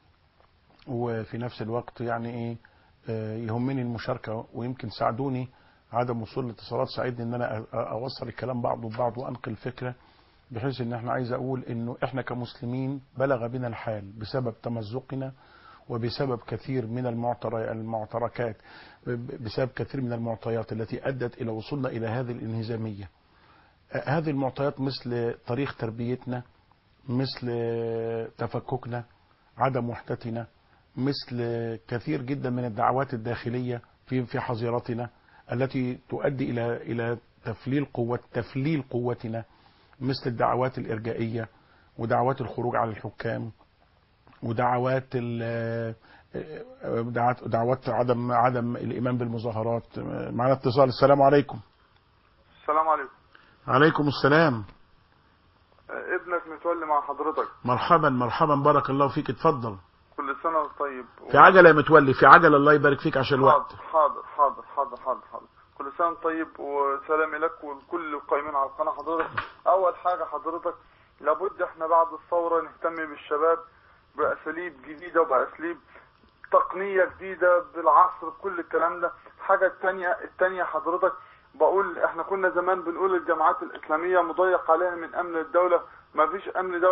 وفي نفس الوقت يعني ايه آه، يهمني المشاركة ويمكن ساعدوني عدم وصول الاتصالات ساعدني ان انا أ- اوصل الكلام بعضه ببعض وانقل فكرة بحيث ان احنا عايز اقول انه احنا كمسلمين بلغ بنا الحال بسبب تمزقنا وبسبب كثير من المعتر- المعتركات ب- بسبب كثير من المعطيات التي ادت الى وصولنا الى هذه الانهزامية آه، هذه المعطيات مثل طريق تربيتنا مثل تفككنا عدم وحدتنا مثل كثير جدا من الدعوات الداخلية في في حظيرتنا التي تؤدي إلى إلى تفليل قوة تفليل قوتنا مثل الدعوات الإرجائية ودعوات الخروج على الحكام ودعوات ال- دعوات دعوات عدم عدم الإيمان بالمظاهرات معنا اتصال السلام عليكم السلام عليكم عليكم السلام آه، ابنك متولي مع حضرتك مرحبا مرحبا بارك الله فيك اتفضل كل سنة وانت طيب في عجلة يا متولي في عجلة الله يبارك فيك عشان الوقت حاضر حاضر حاضر حاضر حاضر كل سنة وانت طيب وسلامي لك ولكل القائمين على القناة حضرتك أول حاجة حضرتك لابد احنا بعد الثورة نهتم بالشباب بأساليب جديدة وبأساليب تقنية جديدة بالعصر بكل الكلام ده الحاجة التانية التانية حضرتك بقول احنا كنا زمان بنقول الجامعات الإسلامية مضيق عليها من أمن الدولة ما فيش أمن دولة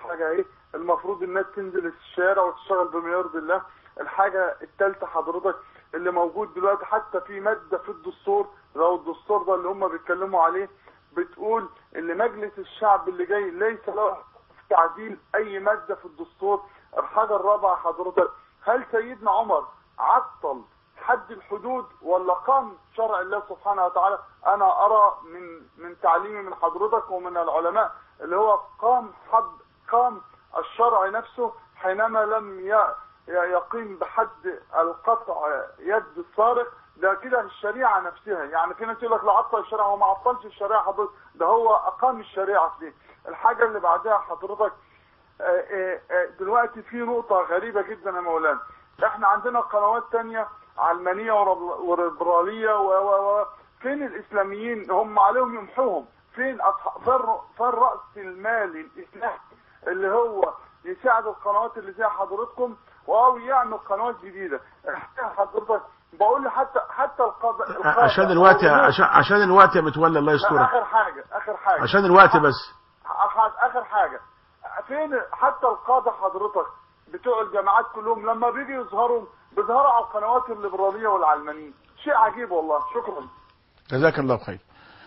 حاجه ايه المفروض الناس تنزل الشارع وتشتغل بما يرضي الله الحاجه الثالثه حضرتك اللي موجود دلوقتي حتى في ماده في الدستور لو الدستور ده اللي هم بيتكلموا عليه بتقول ان مجلس الشعب اللي جاي ليس له تعديل اي ماده في الدستور الحاجه الرابعه حضرتك هل سيدنا عمر عطل حد الحدود ولا قام شرع الله سبحانه وتعالى انا ارى من من تعليمي من حضرتك ومن العلماء اللي هو قام حد قام الشرع نفسه حينما لم ي- ي- يقيم بحد القطع يد السارق ده كده الشريعه نفسها يعني في ناس يقول لك لا عطل الشريعه هو ما عطلش الشريعه حضرتك ده هو اقام الشريعه دي الحاجه اللي بعدها حضرتك آه، آه، آه، دلوقتي في نقطة غريبة جدا يا مولانا احنا عندنا قنوات تانية علمانية ورب- وليبرالية و و و فين الاسلاميين هم عليهم يمحوهم فين أصح- فين ر- فين رأس المال الاسلامي اللي هو يساعد القنوات اللي زي حضرتكم او يعمل قنوات جديدة احنا حضرتك بقول حتى حتى القضاء القادة عشان الوقت أو النور- عشان عشان الوقت يا متولي الله لا، يسترك اخر حاجة اخر حاجة عشان الوقت بس أخ- اخر حاجه فين حتى القاده حضرتك بتوع الجامعات كلهم لما بيجي يظهروا بيظهروا على القنوات الليبراليه والعلمانيه شيء عجيب والله شكرا جزاك الله خير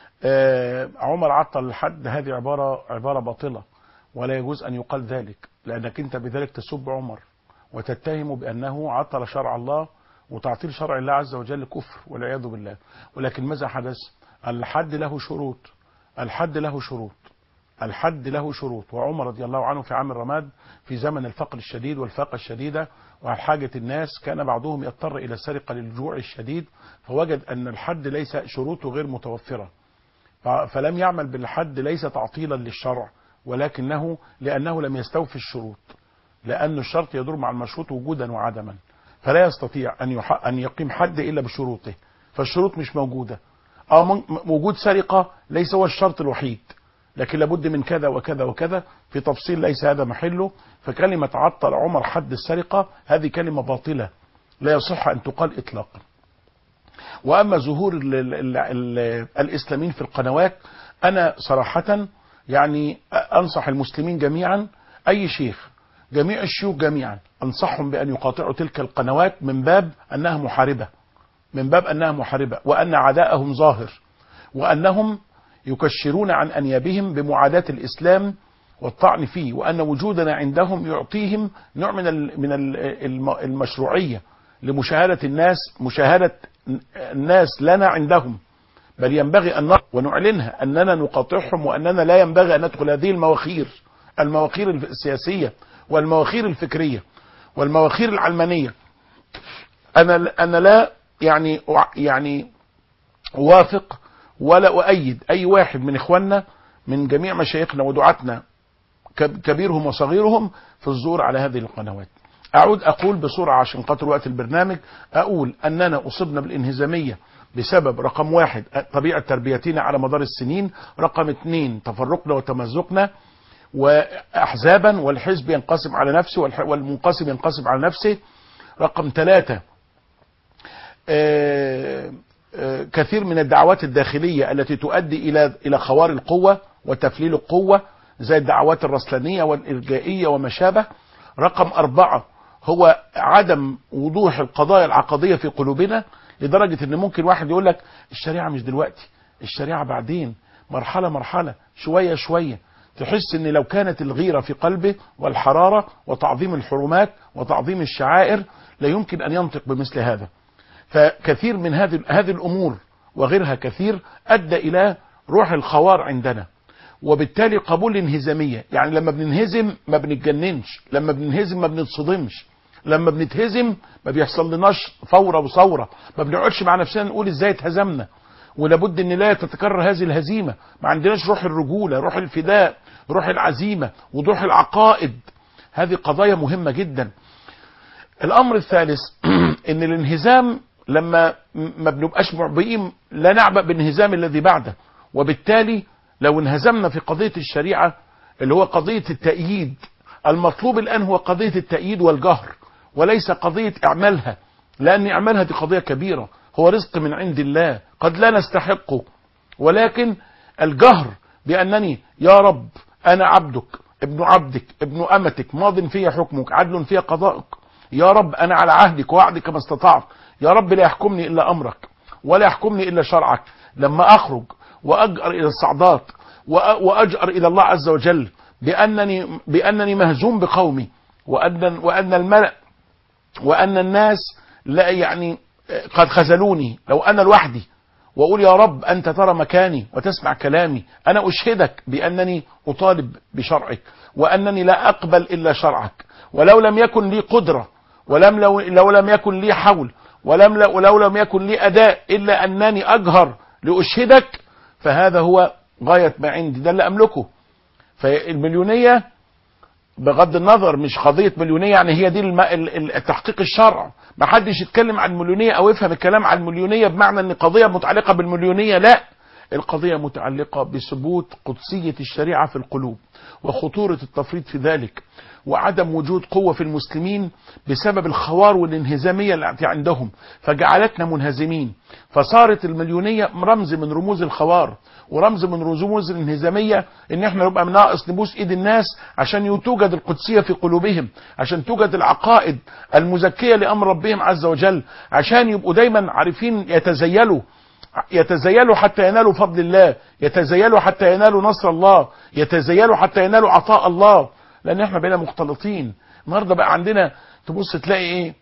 آه عمر عطل الحد هذه عبارة عبارة باطلة ولا يجوز أن يقال ذلك لأنك أنت بذلك تسب عمر وتتهم بأنه عطل شرع الله وتعطيل شرع الله عز وجل كفر والعياذ بالله ولكن ماذا حدث الحد له شروط الحد له شروط الحد له شروط وعمر رضي الله عنه في عام الرماد في زمن الفقر الشديد والفاقة الشديدة وحاجة الناس كان بعضهم يضطر إلى السرقة للجوع الشديد فوجد أن الحد ليس شروطه غير متوفرة ف- فلم يعمل بالحد ليس تعطيلا للشرع ولكنه لأنه لم يستوفي الشروط لأن الشرط يدور مع المشروط وجودا وعدما فلا يستطيع أن يح- أن يقيم حد إلا بشروطه فالشروط مش موجودة أو من- وجود سرقة ليس هو الشرط الوحيد لكن لابد من كذا وكذا وكذا في تفصيل ليس هذا محله فكلمة عطل عمر حد السرقة هذه كلمة باطلة لا يصح أن تقال إطلاقا وأما ظهور ال ال ال ال الإسلاميين في القنوات أنا صراحة يعني أنصح المسلمين جميعا أي شيخ جميع الشيوخ جميعا أنصحهم بأن يقاطعوا تلك القنوات من باب أنها محاربة من باب أنها محاربة وأن عداءهم ظاهر وأنهم يكشرون عن أنيابهم بمعاداة الإسلام والطعن فيه وأن وجودنا عندهم يعطيهم نوع من ال- من ال- الم- المشروعية لمشاهدة الناس مشاهدة الناس لنا عندهم بل ينبغي أن نر- ونعلنها أننا نقاطعهم وأننا لا ينبغي أن ندخل هذه المواخير المواخير السياسية والمواخير الفكرية والمواخير العلمانية أنا أنا لا يعني أع- يعني أوافق ولا أؤيد أي واحد من إخواننا من جميع مشايخنا ودعاتنا كب- كبيرهم وصغيرهم في الظهور على هذه القنوات أعود أقول بسرعة عشان خاطر وقت البرنامج أقول أننا أصبنا بالانهزامية بسبب رقم واحد طبيعة تربيتنا على مدار السنين رقم اثنين تفرقنا وتمزقنا وأحزابا والحزب ينقسم على نفسه والح- والمنقسم ينقسم على نفسه رقم ثلاثة آه، آه، كثير من الدعوات الداخلية التي تؤدي إلى إلى خوار القوة وتفليل القوة زي الدعوات الرسلانية والإرجائية وما شابه رقم أربعة هو عدم وضوح القضايا العقدية في قلوبنا لدرجة ان ممكن واحد يقول لك الشريعة مش دلوقتي الشريعة بعدين مرحلة مرحلة شوية شوية تحس ان لو كانت الغيرة في قلبه والحرارة وتعظيم الحرمات وتعظيم الشعائر لا يمكن ان ينطق بمثل هذا فكثير من هذه هذه الامور وغيرها كثير ادى الى روح الخوار عندنا وبالتالي قبول الانهزاميه يعني لما بننهزم ما بنتجننش لما بننهزم ما بنتصدمش لما بنتهزم ما بيحصل لناش فوره وثوره ما بنقعدش مع نفسنا نقول ازاي اتهزمنا ولابد ان لا تتكرر هذه الهزيمه ما عندناش روح الرجوله روح الفداء روح العزيمه وضوح العقائد هذه قضايا مهمه جدا الامر الثالث ان الانهزام لما ما بنبقاش معبئين لا نعبأ بالانهزام الذي بعده وبالتالي لو انهزمنا في قضية الشريعة اللي هو قضية التأييد المطلوب الآن هو قضية التأييد والجهر وليس قضية إعمالها لأن إعمالها دي قضية كبيرة هو رزق من عند الله قد لا نستحقه ولكن الجهر بأنني يا رب أنا عبدك ابن عبدك ابن أمتك ماض في حكمك عدل في قضائك يا رب أنا على عهدك ووعدك ما استطعت يا رب لا يحكمني إلا أمرك ولا يحكمني إلا شرعك لما أخرج وأجأر إلى الصعدات وأ- وأجأر إلى الله عز وجل بأنني, بأنني مهزوم بقومي وأن, وأن الملأ وأن الناس لا يعني قد خذلوني لو أنا لوحدي وأقول يا رب أنت ترى مكاني وتسمع كلامي أنا أشهدك بأنني أطالب بشرعك وأنني لا أقبل إلا شرعك ولو لم يكن لي قدرة ولم لو, لو لم يكن لي حول ولم ولو لم يكن لي أداء إلا أنني أجهر لأشهدك فهذا هو غاية ما عندي ده اللي أملكه فالمليونية بغض النظر مش قضية مليونية يعني هي دي الم... ال- ال- تحقيق الشرع ما حدش يتكلم عن مليونية او يفهم الكلام عن مليونية بمعنى ان قضية متعلقة بالمليونية لا القضية متعلقة بثبوت قدسية الشريعة في القلوب وخطورة التفريط في ذلك وعدم وجود قوة في المسلمين بسبب الخوار والانهزامية التي عندهم فجعلتنا منهزمين فصارت المليونية رمز من رموز الخوار ورمز من رموز الانهزامية ان احنا نبقى ناقص نبوس ايد الناس عشان توجد القدسية في قلوبهم عشان توجد العقائد المزكية لامر ربهم عز وجل عشان يبقوا دايما عارفين يتزيلوا يتزيلوا حتى ينالوا فضل الله يتزيلوا حتى ينالوا نصر الله يتزيلوا حتى ينالوا عطاء الله لان احنا بقينا مختلطين النهارده بقى عندنا تبص تلاقي ايه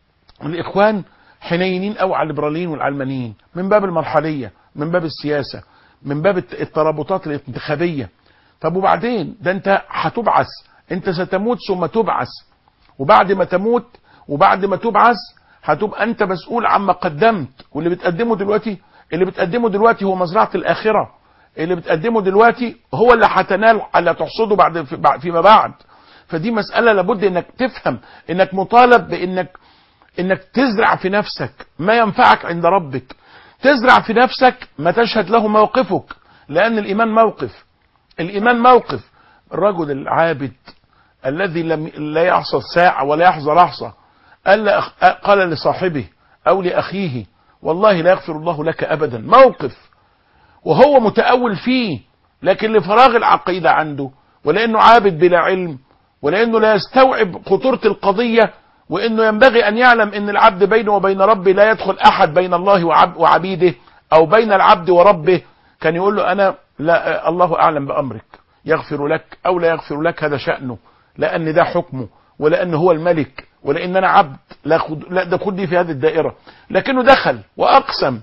الاخوان حنينين قوي على الليبراليين والعلمانيين من باب المرحليه من باب السياسه من باب الت- الترابطات الانتخابيه طب وبعدين ده انت هتبعث انت ستموت ثم تبعث وبعد ما تموت وبعد ما تبعث هتبقى انت مسؤول عما قدمت واللي بتقدمه دلوقتي اللي بتقدمه دلوقتي هو مزرعه الاخره اللي بتقدمه دلوقتي هو اللي هتنال اللي تحصده بعد في- بعد- فيما بعد فدي مساله لابد انك تفهم انك مطالب بانك انك تزرع في نفسك ما ينفعك عند ربك تزرع في نفسك ما تشهد له موقفك لان الايمان موقف الايمان موقف الرجل العابد الذي لم لا يحصى ساعة ولا يحظى لحظة قال, لأخ- قال لصاحبه أو لأخيه والله لا يغفر الله لك أبدا موقف وهو متأول فيه لكن لفراغ العقيدة عنده ولأنه عابد بلا علم ولأنه لا يستوعب خطورة القضية وأنه ينبغي أن يعلم أن العبد بينه وبين ربه لا يدخل أحد بين الله وعب وعبيده أو بين العبد وربه كان يقول له أنا لا الله أعلم بأمرك يغفر لك أو لا يغفر لك هذا شأنه لأن ده حكمه ولأن هو الملك ولأن أنا عبد لا, خد لا ده خدني في هذه الدائرة لكنه دخل وأقسم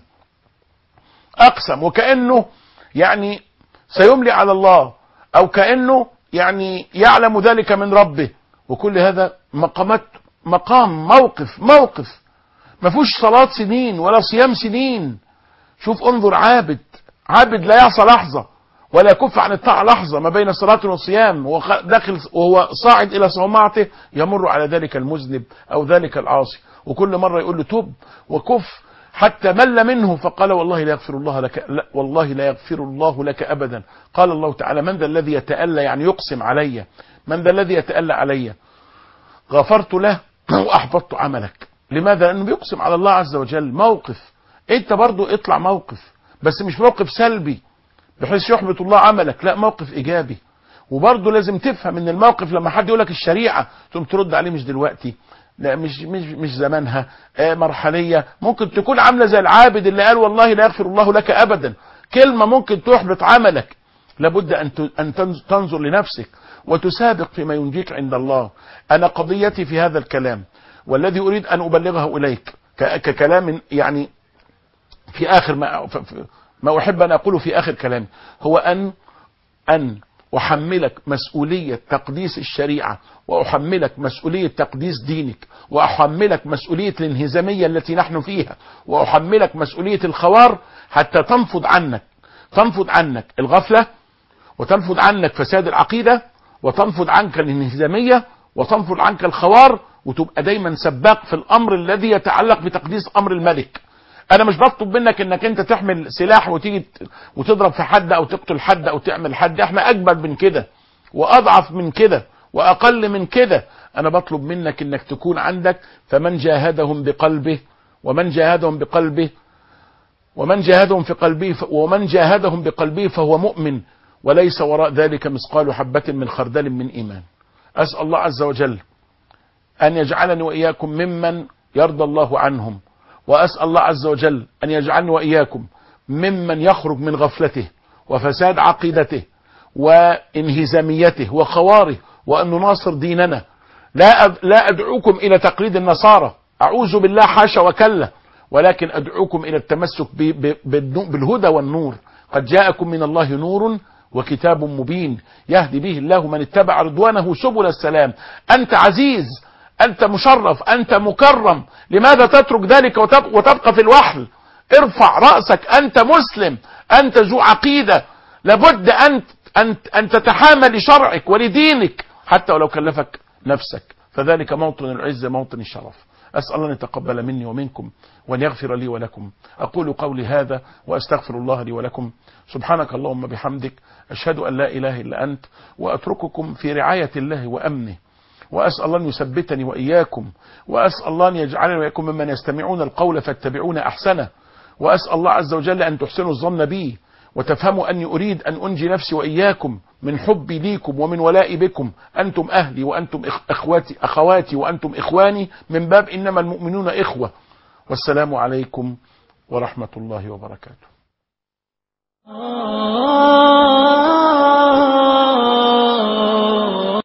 أقسم وكأنه يعني سيملي على الله أو كأنه يعني يعلم ذلك من ربه وكل هذا مقامات مقام موقف موقف ما فيهوش صلاة سنين ولا صيام سنين شوف انظر عابد عابد لا يعصى لحظة ولا يكف عن الطاعة لحظة ما بين صلاة وصيام وهو خ- داخل وهو صاعد إلى صومعته يمر على ذلك المذنب أو ذلك العاصي وكل مرة يقول له تب وكف حتى مل منه فقال والله لا يغفر الله لك لا والله لا يغفر الله لك أبدا قال الله تعالى من ذا الذي يتألى يعني يقسم علي من ذا الذي يتألى علي غفرت له وأحبطت عملك لماذا لأنه بيقسم على الله عز وجل موقف انت برضو اطلع موقف بس مش موقف سلبي بحيث يحبط الله عملك لا موقف ايجابي وبرضه لازم تفهم ان الموقف لما حد يقول لك الشريعه تقوم ترد عليه مش دلوقتي لا مش مش مش زمانها آه مرحليه ممكن تكون عامله زي العابد اللي قال والله لا يغفر الله لك ابدا كلمه ممكن تحبط عملك لابد ان ت- ان تنز- تنظر لنفسك وتسابق فيما ينجيك عند الله انا قضيتي في هذا الكلام والذي اريد ان ابلغه اليك ك- ككلام يعني في اخر ما ف- ف- ما احب ان اقوله في اخر كلامي هو ان ان احملك مسؤوليه تقديس الشريعه واحملك مسؤوليه تقديس دينك واحملك مسؤوليه الانهزاميه التي نحن فيها واحملك مسؤوليه الخوار حتى تنفض عنك تنفض عنك الغفله وتنفض عنك فساد العقيده وتنفض عنك الانهزاميه وتنفض عنك الخوار وتبقى دايما سباق في الامر الذي يتعلق بتقديس امر الملك انا مش بطلب منك انك انت تحمل سلاح وتيجي ت- وتضرب في حد او تقتل حد او تعمل حد احنا اجمل من كده واضعف من كده واقل من كده انا بطلب منك انك تكون عندك فمن جاهدهم بقلبه ومن جاهدهم بقلبه ومن جاهدهم في قلبه ف... ومن جاهدهم بقلبه فهو مؤمن وليس وراء ذلك مثقال حبة من خردل من إيمان أسأل الله عز وجل أن يجعلني وإياكم ممن يرضى الله عنهم وأسأل الله عز وجل أن يجعلني وإياكم ممن يخرج من غفلته وفساد عقيدته وانهزاميته وخواره وأن نناصر ديننا لا أد- لا أدعوكم إلى تقليد النصارى أعوذ بالله حاشا وكلا ولكن أدعوكم إلى التمسك ب- ب- بالنو- بالهدى والنور قد جاءكم من الله نور وكتاب مبين يهدي به الله من اتبع رضوانه سبل السلام أنت عزيز أنت مشرف أنت مكرم لماذا تترك ذلك وتب- وتبقى في الوحل ارفع رأسك أنت مسلم أنت ذو عقيدة لابد أن أن أن تتحامل لشرعك ولدينك حتى ولو كلفك نفسك فذلك موطن العزة موطن الشرف أسأل الله أن يتقبل مني ومنكم وأن يغفر لي ولكم أقول قولي هذا وأستغفر الله لي ولكم سبحانك اللهم بحمدك أشهد أن لا إله إلا أنت وأترككم في رعاية الله وأمنه وأسأل الله أن يثبتني وإياكم وأسأل الله أن يجعلني وإياكم ممن يستمعون القول فاتبعون أحسنه وأسأل الله عز وجل أن تحسنوا الظن بي وتفهموا أني أريد أن أنجي نفسي وإياكم من حبي ليكم ومن ولائي بكم أنتم أهلي وأنتم إخ- أخواتي أخواتي وأنتم إخواني من باب إنما المؤمنون إخوة والسلام عليكم ورحمة الله وبركاته آه